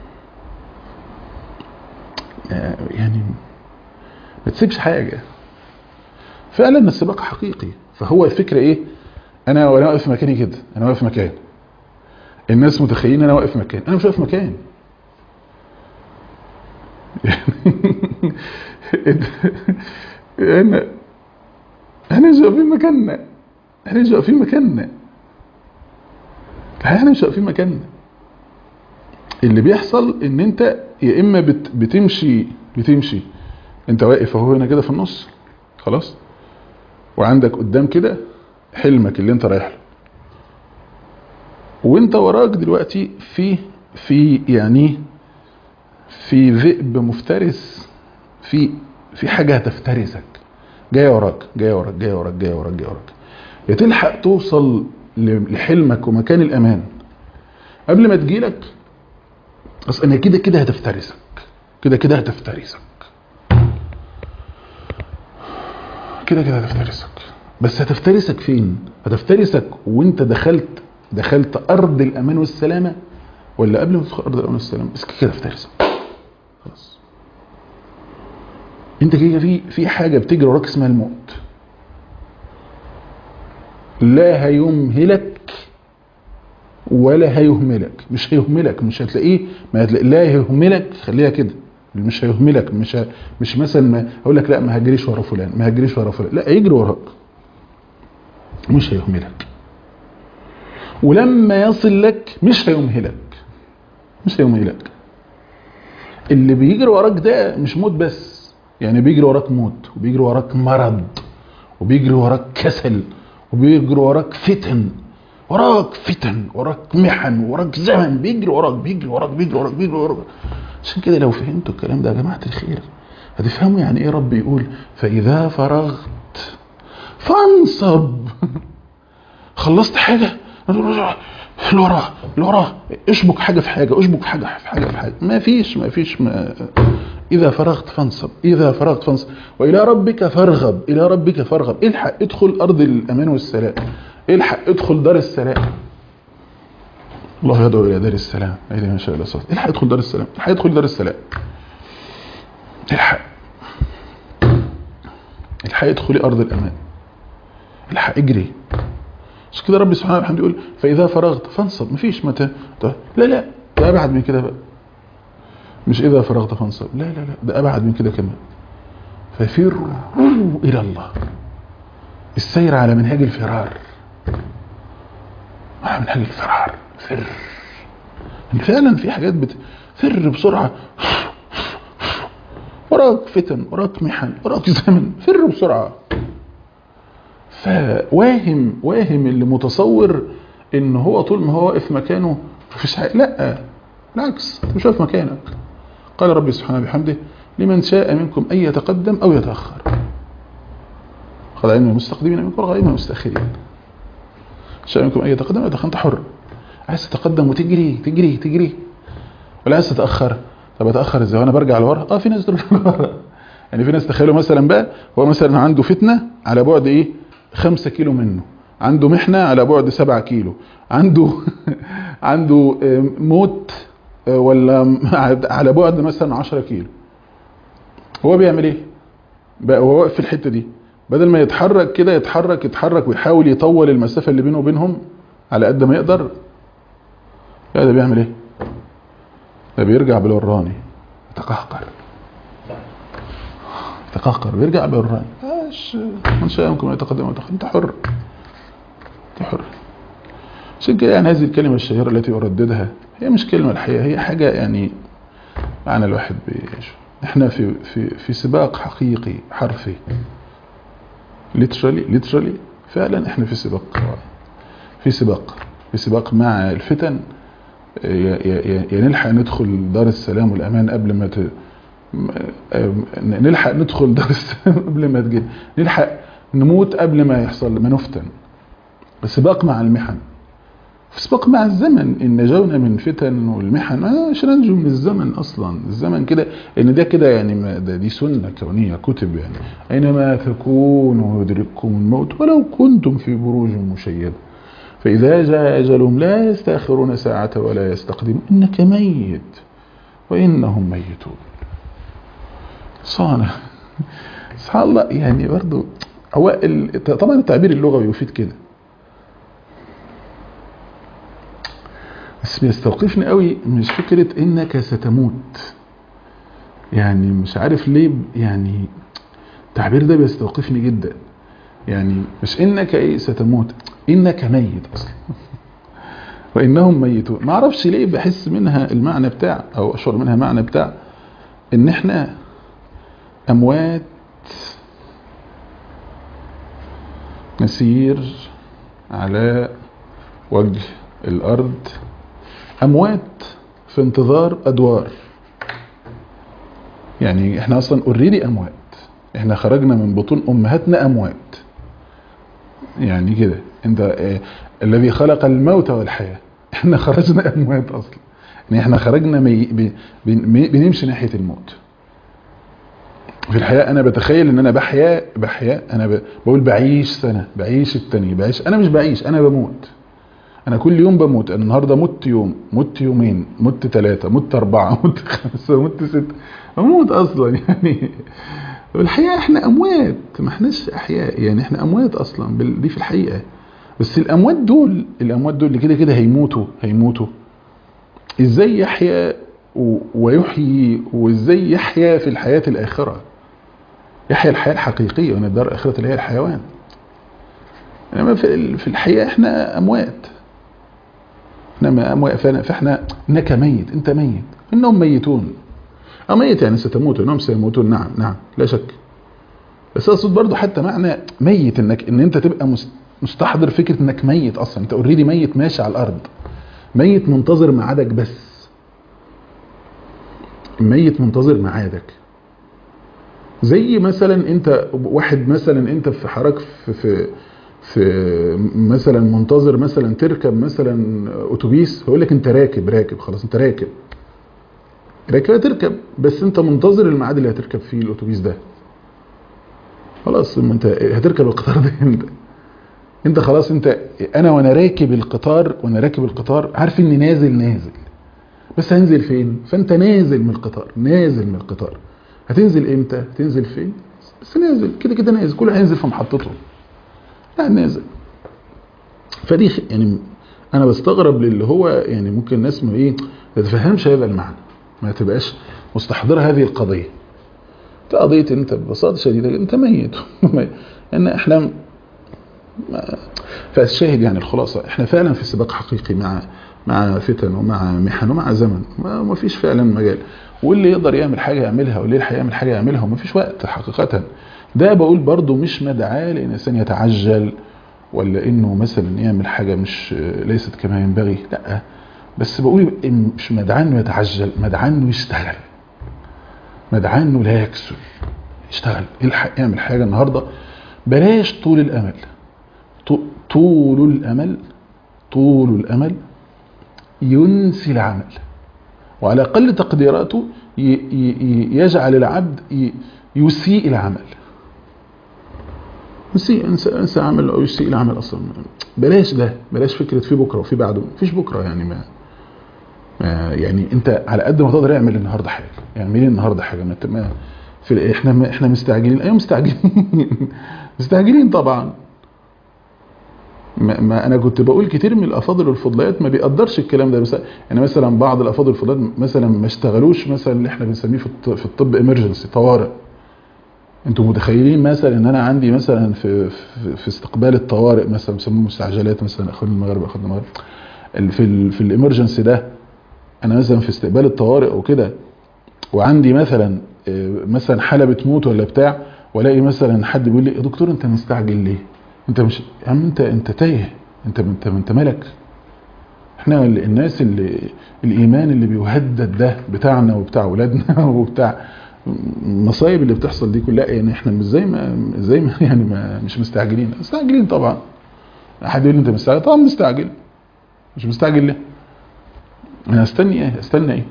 يعني ما تسيبش حاجه فعلا السباق حقيقي فهو الفكره ايه انا وانا واقف في مكاني كده انا واقف في مكان الناس متخيلين انا واقف في مكان انا مش واقف في مكان انا احنا مش واقفين مكاننا احنا مش واقفين مكاننا احنا مش واقفين مكاننا اللي بيحصل ان انت يا اما بت بتمشي بتمشي انت واقف اهو هنا كده في النص خلاص وعندك قدام كده حلمك اللي انت رايح له وانت وراك دلوقتي في في يعني في ذئب مفترس في في حاجة هتفترسك جاية وراك جاية وراك جاية وراك جاية وراك جاية وراك يا تلحق توصل لحلمك ومكان الأمان قبل ما تجيلك أصل أنا كده كده هتفترسك كده كده هتفترسك كده كده هتفترسك بس هتفترسك فين هتفترسك وانت دخلت دخلت أرض الأمان والسلامة ولا قبل ما تدخل أرض الأمان والسلامة بس كده هتفترسك خلاص انت كده في في حاجة بتجري وراك اسمها الموت لا هيمهلك ولا هيهملك مش هيهملك مش هتلاقيه ما هتلاقي لا هيهملك خليها كده مش هيهملك مش ه... مش مثلا ما هقول لك لا ما هجريش ورا فلان ما هجريش ورا فلان لا هيجري وراك مش هيهملك ولما يصل لك مش هيمهلك مش هيمهلك اللي بيجري وراك ده مش موت بس يعني بيجري وراك موت وبيجري وراك مرض وبيجري وراك كسل وبيجري وراك فتن وراك فتن وراك محن وراك زمن بيجري وراك بيجري وراك بيجري وراك بيجري وراك عشان كده لو فهمتوا الكلام ده يا جماعه الخير هتفهموا يعني ايه رب يقول فاذا فرغت فانصب خلصت حاجه اللي وراه اللي وراه اشبك حاجه في حاجه اشبك حاجه في حاجه في حاجه ما فيش ما فيش ما اذا فرغت فانصب اذا فرغت فانصب والى ربك فارغب الى ربك فارغب الحق ادخل ارض الامان والسلام الحق ادخل دار السلام الله يدعو الى دار السلام ايضا ما شاء الله صوت الحق ادخل دار السلام الحق ادخل دار السلام الحق الحق ادخلي ارض الامان الحق اجري مش كده ربي سبحانه وتعالى يقول فاذا فرغت فانصب مفيش متى لا لا ده ابعد من كده بقى مش اذا فرغت فانصب لا لا لا ده ابعد من كده كمان ففروا الى الله السير على منهج الفرار على منهج الفرار فر فعلا في حاجات بت... فر بسرعة وراك فتن وراك محن وراك زمن فر بسرعة فواهم واهم اللي متصور ان هو طول ما هو واقف مكانه مفيش حاجة لا بالعكس انت مش واقف مكانك قال ربي سبحانه بحمده لمن شاء منكم ان يتقدم او يتاخر قال علم المستقدمين منكم وغير المستاخرين شاء منكم ان يتقدم او يتاخر انت حر عايز تتقدم وتجري تجري تجري ولا عايز تتاخر طب اتاخر ازاي وانا برجع لورا اه في ناس ترجع لورا يعني في ناس تخيلوا مثلا بقى هو مثلا عنده فتنه على بعد ايه 5 كيلو منه عنده محنه على بعد 7 كيلو عنده عنده موت ولا على بعد مثلا 10 كيلو هو بيعمل ايه بقى هو واقف في الحته دي بدل ما يتحرك كده يتحرك يتحرك ويحاول يطول المسافه اللي بينه وبينهم على قد ما يقدر لا ده بيعمل ايه ده بيرجع بالوراني يتقهقر يتقهقر بيرجع بالوراني ايش من شاء منكم يتقدم ويتقدم انت حر انت حر عشان كده يعني هذه الكلمه الشهيره التي ارددها هي مش كلمه الحقيقه هي حاجه يعني معنى الواحد بيعيش احنا في في في سباق حقيقي حرفي literally literally فعلا احنا في سباق في سباق في سباق مع الفتن يا نلحق ندخل دار السلام والامان قبل ما ت... نلحق ندخل دار السلام قبل ما تجي نلحق نموت قبل ما يحصل ما نفتن سباق مع المحن سباق مع الزمن ان نجونا من فتن والمحن مش ننجو من الزمن اصلا الزمن كده ان ده كده يعني ما ده دي سنه كونيه كتب يعني اينما تكونوا يدرككم الموت ولو كنتم في بروج مشيده فإذا جاء أجلهم لا يستأخرون ساعة ولا يستقدمون إنك ميت وإنهم ميتون صانع سبحان الله يعني برضو هو طبعا التعبير اللغوي يفيد كده بس بيستوقفني قوي مش فكرة إنك ستموت يعني مش عارف ليه يعني التعبير ده بيستوقفني جدا يعني مش إنك إيه ستموت إنك ميت أصلا وإنهم ميتون ما أعرفش ليه بحس منها المعنى بتاع أو أشعر منها معنى بتاع إن إحنا أموات نسير على وجه الارض اموات في انتظار ادوار يعني احنا اصلا اوريدي اموات احنا خرجنا من بطون امهاتنا اموات يعني كده انت اه الذي خلق الموت والحياه احنا خرجنا اموات اصلا يعني احنا خرجنا مي ب- بن- بنمشي ناحيه الموت في الحياه انا بتخيل ان انا بحيا بحيا انا ب- بقول بعيش سنه بعيش التانية بعيش انا مش بعيش انا بموت انا كل يوم بموت انا النهارده مت يوم مت يومين مت ثلاثة مت أربعة مت خمسة مت ستة بموت أصلا يعني والحقيقة احنا أموات ما احناش أحياء يعني احنا أموات أصلا بال- دي في الحقيقة بس الأموات دول الأموات دول اللي كده كده هيموتوا هيموتوا ازاي يحيا و- ويحيي وازاي يحيا في الحياة الآخرة يحيا الحياة الحقيقية وان الدار الآخرة اللي هي الحيوان انما في ال- في الحقيقة احنا أموات انما أموات فاحنا- فاحنا انك ميت انت ميت انهم ميتون اه ميت يعني ستموت انهم سيموتون نعم نعم لا شك بس اقصد برضو حتى معنى ميت انك ان انت تبقى مس- مستحضر فكره انك ميت اصلا انت اوريدي ميت ماشي على الارض ميت منتظر ميعادك بس ميت منتظر ميعادك زي مثلا انت واحد مثلا انت في حضرتك في في في مثلا منتظر مثلا تركب مثلا اتوبيس هيقول لك انت راكب راكب خلاص انت راكب راكب هتركب بس انت منتظر الميعاد اللي هتركب فيه الاتوبيس ده خلاص ما انت هتركب القطار ده امتى انت خلاص انت انا وانا راكب القطار وانا راكب القطار عارف اني نازل نازل بس هنزل فين فانت نازل من القطار نازل من القطار هتنزل امتى هتنزل فين بس نازل كده كده نازل كله هينزل في محطته لا نازل فدي خ- يعني انا بستغرب للي هو يعني ممكن الناس ما ايه ما تفهمش هذا المعنى ما تبقاش مستحضره هذه القضيه دي قضيه انت ببساطه شديده انت ميت ان احنا ما- فالشاهد يعني الخلاصه احنا فعلا في سباق حقيقي مع مع فتن ومع محن ومع زمن ما ما فيش فعلا مجال واللي يقدر يعمل حاجه يعملها واللي يلحق يعمل حاجه يعملها وما فيش وقت حقيقه ده بقول برضو مش مدعاه لان الانسان يتعجل ولا انه مثلا يعمل حاجه مش ليست كما ينبغي لا بس بقول إن مش مدعاه انه يتعجل مدعاه انه يشتغل مدعاه انه لا يكسل يشتغل يلحق يعمل حاجه النهارده بلاش طول الامل ط- طول الامل طول الامل ينسي العمل وعلى اقل تقديراته ي- ي- ي- يجعل العبد ي- يسيء العمل يسيء انسى انسى عمل او يسيء العمل اصلا بلاش ده بلاش فكره في بكره وفي بعده مفيش بكره يعني ما ما يعني انت على قد ما تقدر اعمل النهارده حاجه اعملي النهارده حاجه ما ت- ما في احنا ما احنا مستعجلين ايوه مستعجلين مستعجلين طبعا ما, ما انا كنت بقول كتير من الافاضل والفضليات ما بيقدرش الكلام ده بس يعني مثلا بعض الافاضل والفضليات مثلا ما اشتغلوش مثلا اللي احنا بنسميه في الط- في الطب ايمرجنسي طوارئ انتوا متخيلين مثلا ان انا عندي مثلا في في, في استقبال الطوارئ مثلا بيسموه مستعجلات مثلا اخوان المغرب اخوان المغرب ال- في ال في الامرجنسي ده انا مثلا في استقبال الطوارئ وكده وعندي مثلا آه، مثلا حاله بتموت ولا بتاع والاقي مثلا حد بيقول لي يا دكتور انت مستعجل ليه؟ انت مش يا عم انت انت تايه انت انت انت مالك؟ احنا ال- الناس اللي الايمان اللي بيهدد ده بتاعنا وبتاع اولادنا وبتاع المصايب اللي بتحصل دي كلها يعني احنا مش زي ما زي ما يعني ما مش مستعجلين مستعجلين طبعا حد يقول لي انت مستعجل طبعا مستعجل مش مستعجل ليه؟ انا استني ايه؟ استنى ايه؟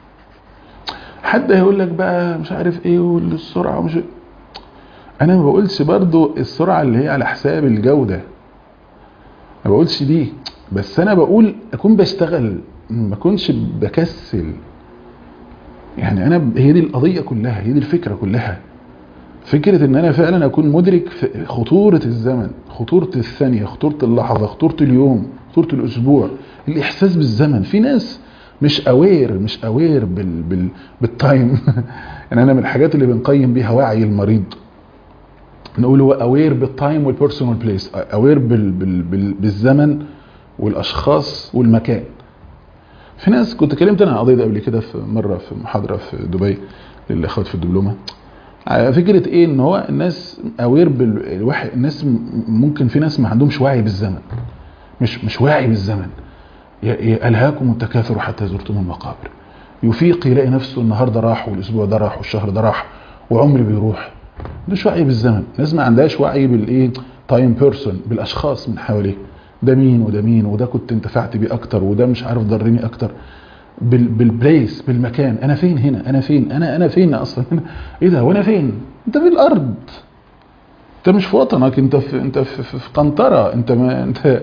حد هيقول لك بقى مش عارف ايه والسرعه ومش انا ما بقولش برضو السرعه اللي هي على حساب الجوده ما بقولش دي بس انا بقول اكون بشتغل ما اكونش بكسل يعني انا هي دي القضيه كلها هي دي الفكره كلها فكره ان انا فعلا اكون مدرك في خطوره الزمن خطوره الثانيه خطوره اللحظه خطوره اليوم خطوره الاسبوع الاحساس بالزمن في ناس مش اوير مش اوير بال بال بالتايم يعني انا من الحاجات اللي بنقيم بيها وعي المريض نقول هو اوير بالتايم والبيرسونال بليس اوير بال بال بال بالزمن والاشخاص والمكان في ناس كنت كلمت انا عن القضيه دي قبل كده في مره في محاضره في دبي للاخوات في الدبلومه على فكره ايه ان هو الناس اوير بالواحد الناس م- ممكن في ناس ما عندهمش وعي بالزمن مش مش واعي بالزمن ألهاكم التكاثر حتى زرتم المقابر يفيق يلاقي نفسه النهارده راح والاسبوع ده راح والشهر ده راح وعمري بيروح مش وعي بالزمن الناس ما عندهاش وعي بالايه تايم بيرسون بالاشخاص من حواليه ده مين وده مين وده كنت انتفعت بيه اكتر وده مش عارف ضرني اكتر بال بالبليس بالمكان انا فين هنا انا فين انا انا فين اصلا هنا ايه ده وانا فين انت في الارض انت مش في وطنك انت في انت في, في, في قنطره انت ما انت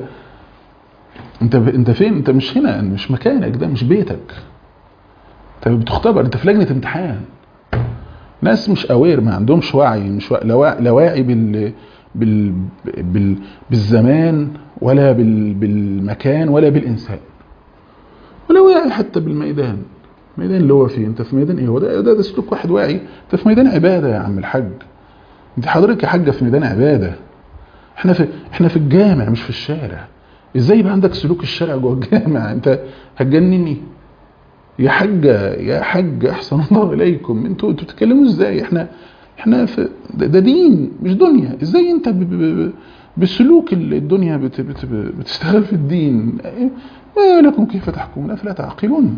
انت انت فين انت مش هنا مش مكانك ده مش بيتك انت بتختبر انت في لجنه امتحان ناس مش اوير ما عندهمش وعي مش لا واعي بال بال بال بالزمان ولا بال بالمكان ولا بالانسان ولا واعي حتى بالميدان الميدان اللي هو فيه انت في ميدان ايه هو ده, ده, ده سلوك واحد واعي انت في ميدان عباده يا عم الحاج انت حضرتك يا حاجه في ميدان عباده احنا في احنا في الجامع مش في الشارع ازاي يبقى عندك سلوك الشارع جوه الجامع انت هتجنني يا حاجة يا حاج احسن الله اليكم انتوا انتوا بتتكلموا ازاي احنا احنا في ده دين مش دنيا ازاي انت ب ب بالسلوك اللي الدنيا بت بت بتشتغل في الدين ما لكم كيف تحكمون افلا تعقلون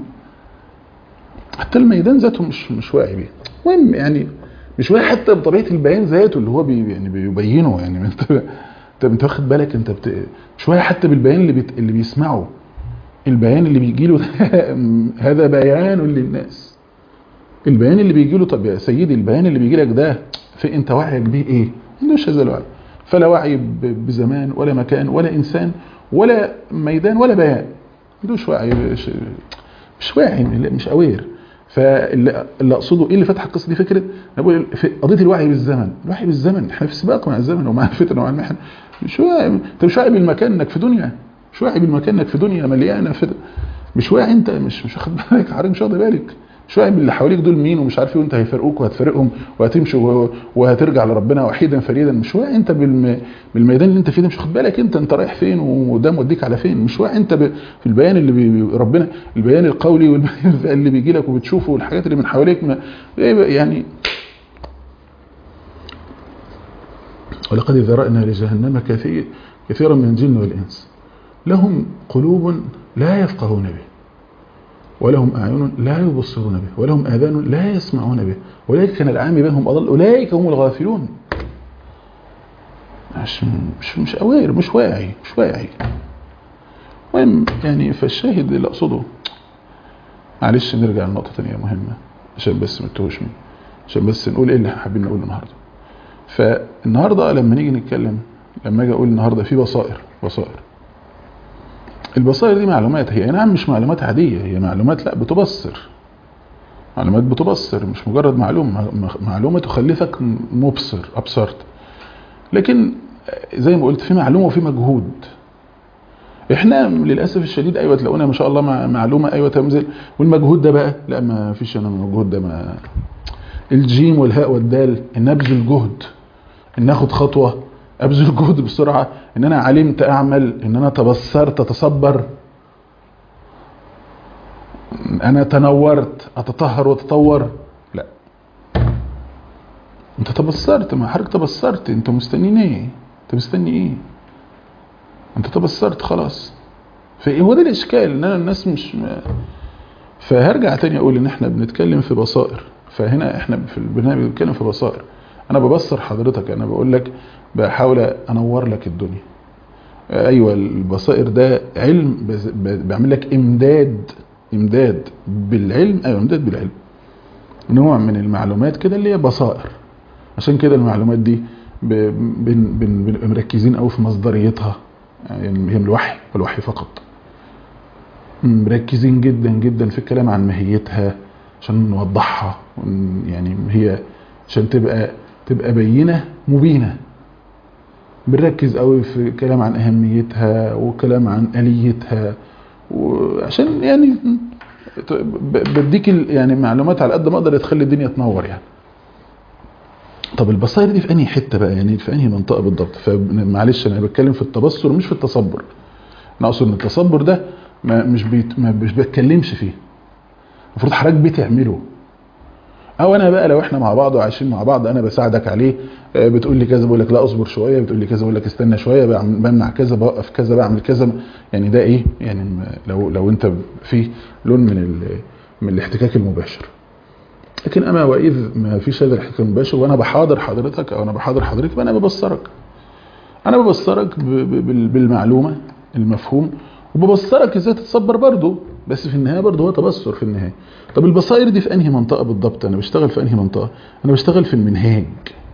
حتى الميدان ذاته مش مش واعي بيه المهم يعني مش واعي حتى بطبيعه البيان ذاته اللي هو بي يعني بيبينه يعني انت انت انت واخد بالك انت بت... مش واعي حتى بالبيان اللي بت... اللي بيسمعه البيان اللي بيجي له هذا بيان للناس البيان اللي بيجي له طب يا سيدي البيان اللي بيجي لك ده في انت وعيك بيه ايه مش هذا الوعي فلا وعي بزمان ولا مكان ولا انسان ولا ميدان ولا بيان مش وعي مش, مش واعي مش اوير فاللي اقصده ايه اللي فتح القصه دي فكره انا بقول في قضيه الوعي بالزمن الوعي بالزمن احنا في سباق مع الزمن ومع الفتن ومع المحن مش واعي انت مش واعي بالمكان انك في دنيا مش واعي بالمكان انك في دنيا مليانه فتن مش واعي انت مش مش واخد بالك حضرتك مش واخد بالك مش واعي باللي حواليك دول مين ومش عارف ايه وانت هيفرقوك وهتفرقهم وهتمشي وهترجع لربنا وحيدا فريدا مش واعي انت بالميدان اللي انت فيه ده مش واخد بالك انت انت رايح فين وده موديك على فين مش واعي انت في البيان اللي بي ربنا البيان القولي والبيان اللي بيجي لك وبتشوفه والحاجات اللي من حواليك ما يعني ولقد ذرأنا لجهنم كثير كثيرا من الجن والإنس لهم قلوب لا يفقهون به ولهم أعين لا يبصرون به ولهم آذان لا يسمعون به أولئك كان العام بهم أضل أولئك هم الغافلون مش مش مش أوير مش واعي مش واعي المهم يعني فالشاهد اللي أقصده معلش نرجع لنقطة ثانية مهمة عشان بس ما تتوهش مني عشان بس نقول ايه اللي احنا حابين نقوله النهارده فالنهارده لما نيجي نتكلم لما اجي اقول النهارده في بصائر بصائر البصائر دي معلومات هي نعم مش معلومات عادية هي معلومات لا بتبصر معلومات بتبصر مش مجرد معلومة معلومة تخلفك مبصر أبصرت لكن زي ما قلت في معلومة وفي مجهود احنا للأسف الشديد ايوه تلاقونا ما شاء الله مع معلومة ايوه تمزل والمجهود ده بقى لا ما فيش انا المجهود ده ما الجيم والهاء والدال ان ابذل جهد ان اخد خطوة ابذل جهد بسرعة ان انا علمت اعمل ان انا تبصرت اتصبر انا تنورت اتطهر واتطور لا انت تبصرت ما حضرتك تبصرت انت مستنيين ايه انت مستني ايه انت تبصرت خلاص فهو ده الاشكال ان انا الناس مش ما فهرجع تاني اقول ان احنا بنتكلم في بصائر فهنا احنا في البرنامج بنتكلم في بصائر انا ببصر حضرتك انا بقول لك بحاول انور لك الدنيا ايوه البصائر ده علم بعمل لك امداد امداد بالعلم ايوه امداد بالعلم نوع من المعلومات كده اللي هي بصائر عشان كده المعلومات دي بن بن مركزين قوي في مصدريتها يعني هي من الوحي والوحي فقط مركزين جدا جدا في الكلام عن ماهيتها عشان نوضحها يعني هي عشان تبقى تبقى بينه مبينه بنركز قوي في الكلام عن اهميتها وكلام عن اليتها وعشان يعني بديك يعني معلومات على قد ما اقدر تخلي الدنيا تنور يعني طب البصائر دي في انهي حته بقى يعني في انهي منطقه بالضبط فمعلش انا بتكلم في التبصر مش في التصبر انا اقصد ان التصبر ده ما مش بيت ما مش بتكلمش فيه المفروض حضرتك بتعمله او انا بقى لو احنا مع بعض وعايشين مع بعض انا بساعدك عليه آه، بتقول لي كذا بقول لك لا اصبر شويه بتقول لي كذا بقول لك استنى شويه بعمل- بمنع كذا بوقف كذا بعمل كذا يعني ده ايه يعني م- لو لو انت في لون من ال- من الاحتكاك المباشر لكن اما واذ ما فيش هذا الاحتكاك المباشر وانا بحاضر حضرتك او انا بحاضر حضرتك فانا ببصرك انا ببصرك ب- ب- بال- بالمعلومه المفهوم وببصرك ازاي تتصبر برضه بس في النهايه برضه هو تبصر في النهايه طب البصائر دي في انهي منطقه بالضبط انا بشتغل في انهي منطقه انا بشتغل في المنهاج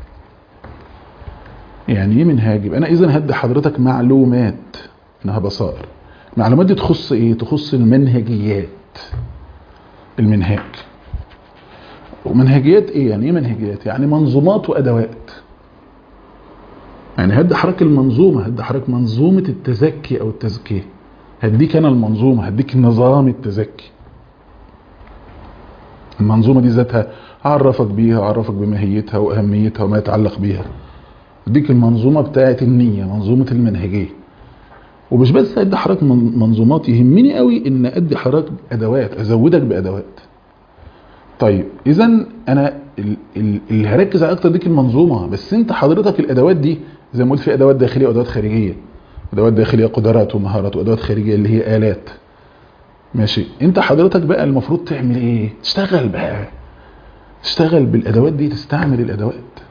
يعني ايه منهاج يبقى انا اذا هدي حضرتك معلومات انها بصائر المعلومات دي تخص ايه تخص المنهجيات المنهاج ومنهجيات ايه يعني ايه منهجيات يعني منظومات وادوات يعني هدي حضرتك المنظومه هدي حضرتك منظومه التزكي او التزكيه هديك انا المنظومه هديك نظام التزكي المنظومه دي ذاتها اعرفك بيها اعرفك بماهيتها واهميتها وما يتعلق بيها اديك المنظومه بتاعه النيه منظومه المنهجيه ومش بس ادي حضرتك من- منظومات يهمني قوي ان ادي حضرتك ادوات ازودك بادوات طيب اذا انا ال- ال- اللي هركز على اكتر ديك المنظومه بس انت حضرتك الادوات دي زي ما قلت في ادوات داخليه وادوات خارجيه ادوات داخليه قدرات ومهارات وادوات خارجيه اللي هي الات ماشي انت حضرتك بقى المفروض تعمل ايه تشتغل بقى تشتغل بالادوات دي تستعمل الادوات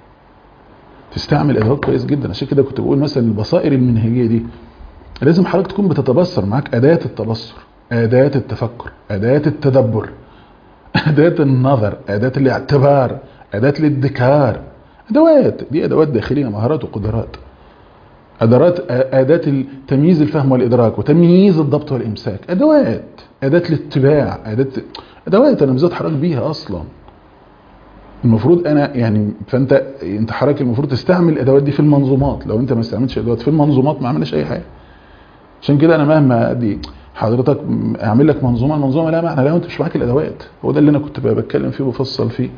تستعمل ادوات كويس جدا عشان كده كنت بقول مثلا البصائر المنهجيه دي لازم حضرتك تكون بتتبصر معاك اداه التبصر اداه التفكر اداه التدبر اداه النظر اداه الاعتبار اداه الادكار ادوات دي ادوات داخليه مهارات وقدرات ادوات اداه تمييز الفهم والادراك وتمييز الضبط والامساك ادوات اداه الاتباع اداه ادوات انا بزود حضرتك بيها اصلا المفروض انا يعني فانت انت حضرتك المفروض تستعمل الادوات دي في المنظومات لو انت ما استعملتش ادوات في المنظومات ما عملناش اي حاجه عشان كده انا مهما ادي حضرتك اعمل لك منظومه المنظومه لا معنى لو انت مش معاك الادوات هو ده اللي انا كنت بتكلم فيه وبفصل فيه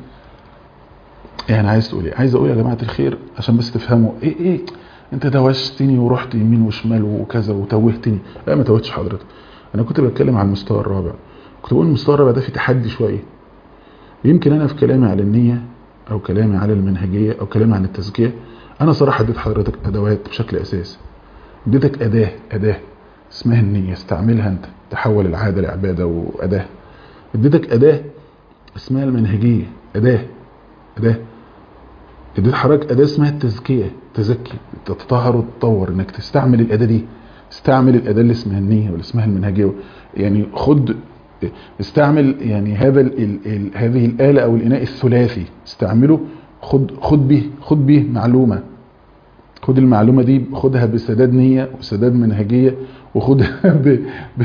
يعني عايز تقول ايه عايز اقول يا جماعه الخير عشان بس تفهموا ايه ايه انت دوشتني ورحت يمين وشمال وكذا وتوهتني لا ما توهتش حضرتك انا كنت بتكلم على المستوى الرابع كنت بقول المستوى الرابع ده في تحدي شويه يمكن انا في كلامي على النيه او كلامي على المنهجيه او كلامي عن التزكيه انا صراحه اديت حضرتك ادوات بشكل اساسي اديتك اداه اداه اسمها النيه استعملها انت تحول العاده لعباده واداه اديتك اداه اسمها المنهجيه اداه اداه اديت حضرتك اداه اسمها التزكيه تزكي تتطهر وتتطور انك تستعمل الاداه دي استعمل الاداه اللي اسمها النيه واللي اسمها المنهجيه يعني خد استعمل يعني هذا ال ال ال هذه الاله او الاناء الثلاثي استعمله خد خد به خد به معلومه خد المعلومه دي خدها بسداد نيه وسداد منهجيه وخدها ب ب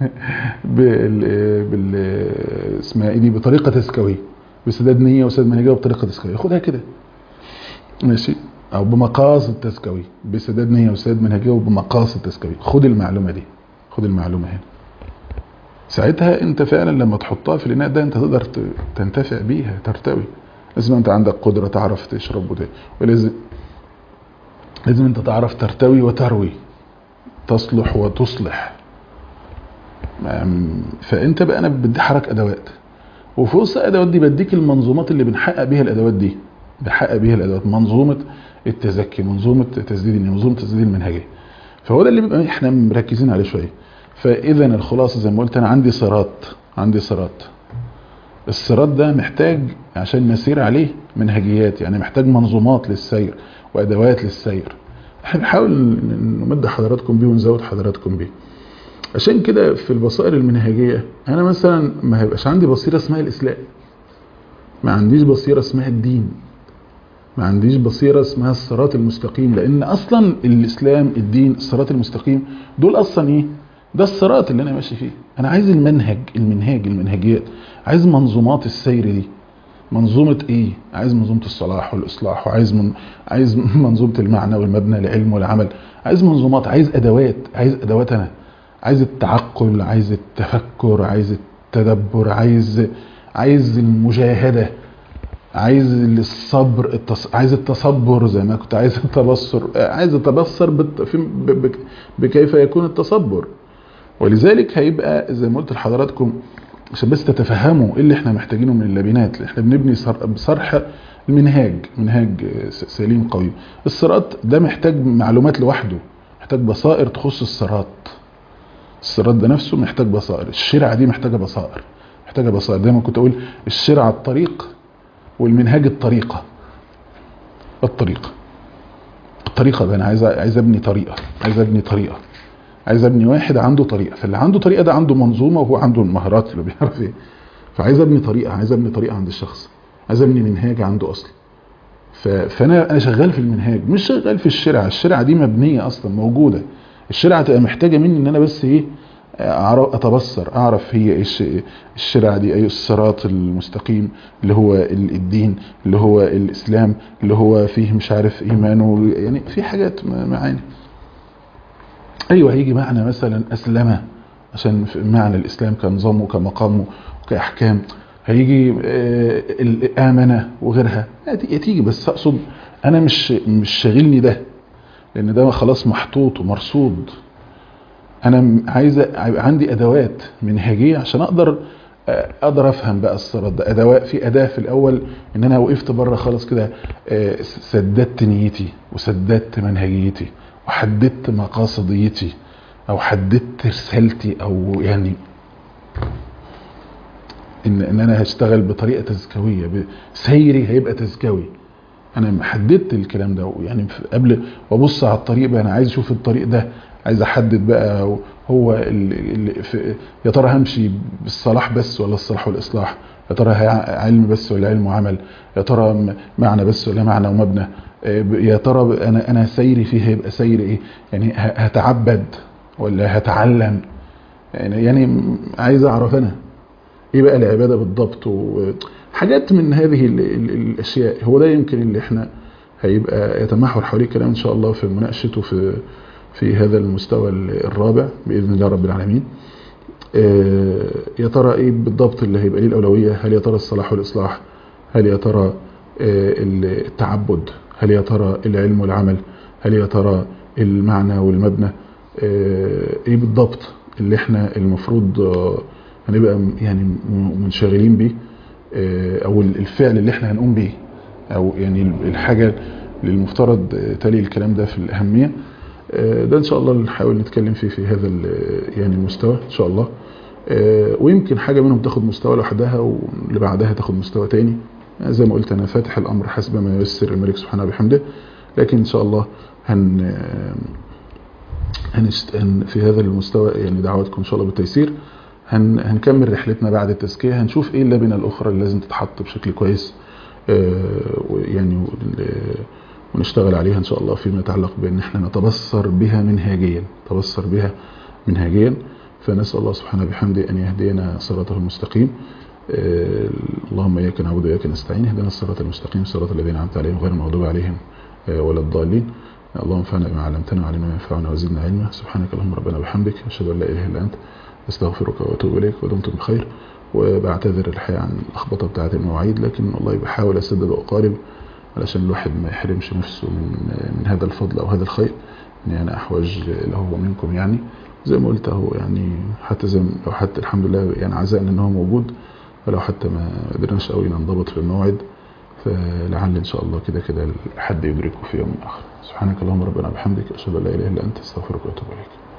بال بال اسمها ايه دي بطريقه تزكويه بسداد نيه وسداد منهجيه وبطريقه تزكويه خدها كده ماشي او بمقاصد تزكويه بسداد نيه وسداد منهجيه وبمقاصد تزكويه خد المعلومه دي خد المعلومه هنا ساعتها انت فعلا لما تحطها في الاناء ده انت تقدر تنتفع بيها ترتوي لازم انت عندك قدرة تعرف تشرب وده ولازم لازم انت تعرف ترتوي وتروي تصلح وتصلح فانت بقى انا بدي حرك ادوات وفي وسط الادوات دي بديك المنظومات اللي بنحقق بيها الادوات دي بحقق بيها الادوات منظومة التزكي منظومة تسديد منظومة تسديد المنهجية فهو ده اللي بيبقى احنا مركزين عليه شويه فاذا الخلاصه زي ما قلت انا عندي صراط عندي صراط الصراط ده محتاج عشان نسير عليه منهجيات يعني محتاج منظومات للسير وادوات للسير احنا بنحاول نمد حضراتكم بيه ونزود حضراتكم بيه عشان كده في البصائر المنهجيه انا مثلا ما هيبقاش عندي بصيره اسمها الاسلام ما عنديش بصيره اسمها الدين ما عنديش بصيره اسمها الصراط المستقيم لان اصلا الاسلام الدين الصراط المستقيم دول اصلا ايه ده الصراط اللي انا ماشي فيه انا عايز المنهج المنهاج المنهجيات عايز منظومات السير دي منظومة ايه عايز منظومة الصلاح والاصلاح وعايز من عايز منظومة المعنى والمبنى للعلم والعمل عايز منظومات عايز ادوات عايز ادوات انا عايز التعقل عايز التفكر عايز التدبر عايز عايز المجاهدة عايز الصبر التص... عايز التصبر زي ما كنت عايز التبصر عايز التبصر بت... في... ب... ب... بكيف يكون التصبر ولذلك هيبقى زي ما قلت لحضراتكم عشان بس تتفهموا ايه اللي احنا محتاجينه من اللبنات احنا بنبني صرح المنهاج منهاج سليم قوي الصراط ده محتاج معلومات لوحده محتاج بصائر تخص الصراط الصراط ده نفسه محتاج بصائر الشرعة دي محتاجة بصائر محتاجة بصائر دايما كنت اقول الشرعة الطريق والمنهاج الطريقة الطريقة الطريقة ده انا عايز عايز ابني طريقة عايز ابني طريقة عايز ابني واحد عنده طريقة فاللي عنده طريقة ده عنده منظومة وهو عنده المهارات اللي بيعرف ايه فعايز ابني طريقة عايز ابني طريقة عند الشخص عايز ابني منهاج عنده اصلا فانا انا شغال في المنهاج مش شغال في الشرعة الشرعة دي مبنية اصلا موجودة الشرعة تبقى محتاجة مني ان انا بس ايه اتبصر اعرف هي ايش الشرعة دي اي الصراط المستقيم اللي هو الدين اللي هو الاسلام اللي هو فيه مش عارف ايمانه يعني في حاجات معاني ايوه هيجي معنى مثلا اسلمه عشان معنى الاسلام كنظام وكمقام وكاحكام هيجي الامنه وغيرها تيجي بس اقصد انا مش مش شاغلني ده لان ده خلاص محطوط ومرصود انا عايز يبقى عندي ادوات منهجيه عشان اقدر اقدر افهم بقى الصراط ده ادوات في اداه في الاول ان انا وقفت بره خالص كده سددت نيتي وسددت منهجيتي وحددت مقاصديتي او حددت رسالتي او يعني ان ان انا هشتغل بطريقه تزكويه سيري هيبقى تزكوي انا حددت الكلام ده يعني قبل وابص على الطريق بقى انا عايز اشوف الطريق ده عايز احدد بقى هو اللي يا ترى همشي بالصلاح بس ولا الصلاح والاصلاح يا ترى علم بس ولا علم وعمل يا ترى معنى بس ولا معنى ومبنى يا ترى انا انا سيري فيه هيبقى سير ايه يعني هتعبد ولا هتعلم يعني يعني عايز اعرف انا ايه بقى العباده بالضبط وحاجات من هذه ال ال الاشياء هو ده يمكن اللي احنا هيبقى يتمحور حواليه كلام ان شاء الله في مناقشته في في هذا المستوى الرابع باذن الله رب العالمين يا ترى ايه بالضبط اللي هيبقى ليه الاولويه هل يا ترى الصلاح والاصلاح هل يا ترى التعبد هل يا ترى العلم والعمل هل يا ترى المعنى والمبنى ايه بالضبط اللي احنا المفروض هنبقى يعني منشغلين بيه او الفعل اللي احنا هنقوم بيه او يعني الحاجة اللي المفترض تلي الكلام ده في الأهمية ده ان شاء الله نحاول نتكلم فيه في هذا يعني المستوى ان شاء الله ويمكن حاجة منهم تاخد مستوى لوحدها واللي بعدها تاخد مستوى تاني زي ما قلت انا فاتح الامر حسب ما ييسر الملك سبحانه وبحمده لكن ان شاء الله هن هنشت... هن في هذا المستوى يعني دعواتكم ان شاء الله بالتيسير هن... هنكمل رحلتنا بعد التزكيه هنشوف ايه اللبنه الاخرى اللي لازم تتحط بشكل كويس يعني ونشتغل عليها ان شاء الله فيما يتعلق بان احنا نتبصر بها منهاجيا نتبصر بها منهاجيا فنسال الله سبحانه بحمده ان يهدينا صراطه المستقيم اللهم اياك نعبد واياك نستعين اهدنا الصراط المستقيم صراط الذين انعمت عليهم غير المغضوب عليهم ولا الضالين اللهم انفعنا بما علمتنا وعلمنا ما ينفعنا وزدنا علما سبحانك اللهم ربنا وبحمدك اشهد ان لا اله الا انت استغفرك واتوب اليك ودمتم بخير وبعتذر الحقيقه عن اللخبطه بتاعه المواعيد لكن والله بحاول اسدد واقارب علشان الواحد ما يحرمش نفسه من من هذا الفضل او هذا الخير اني انا احوج له منكم يعني زي ما قلت اهو يعني حتى زي لو حتى الحمد لله يعني عزائنا ان هو موجود ولو حتى ما قدرناش قوي ننضبط في الموعد فلعل ان شاء الله كده كده حد يدركه في يوم اخر سبحانك اللهم ربنا وبحمدك اشهد ان لا اله الا انت استغفرك واتوب اليك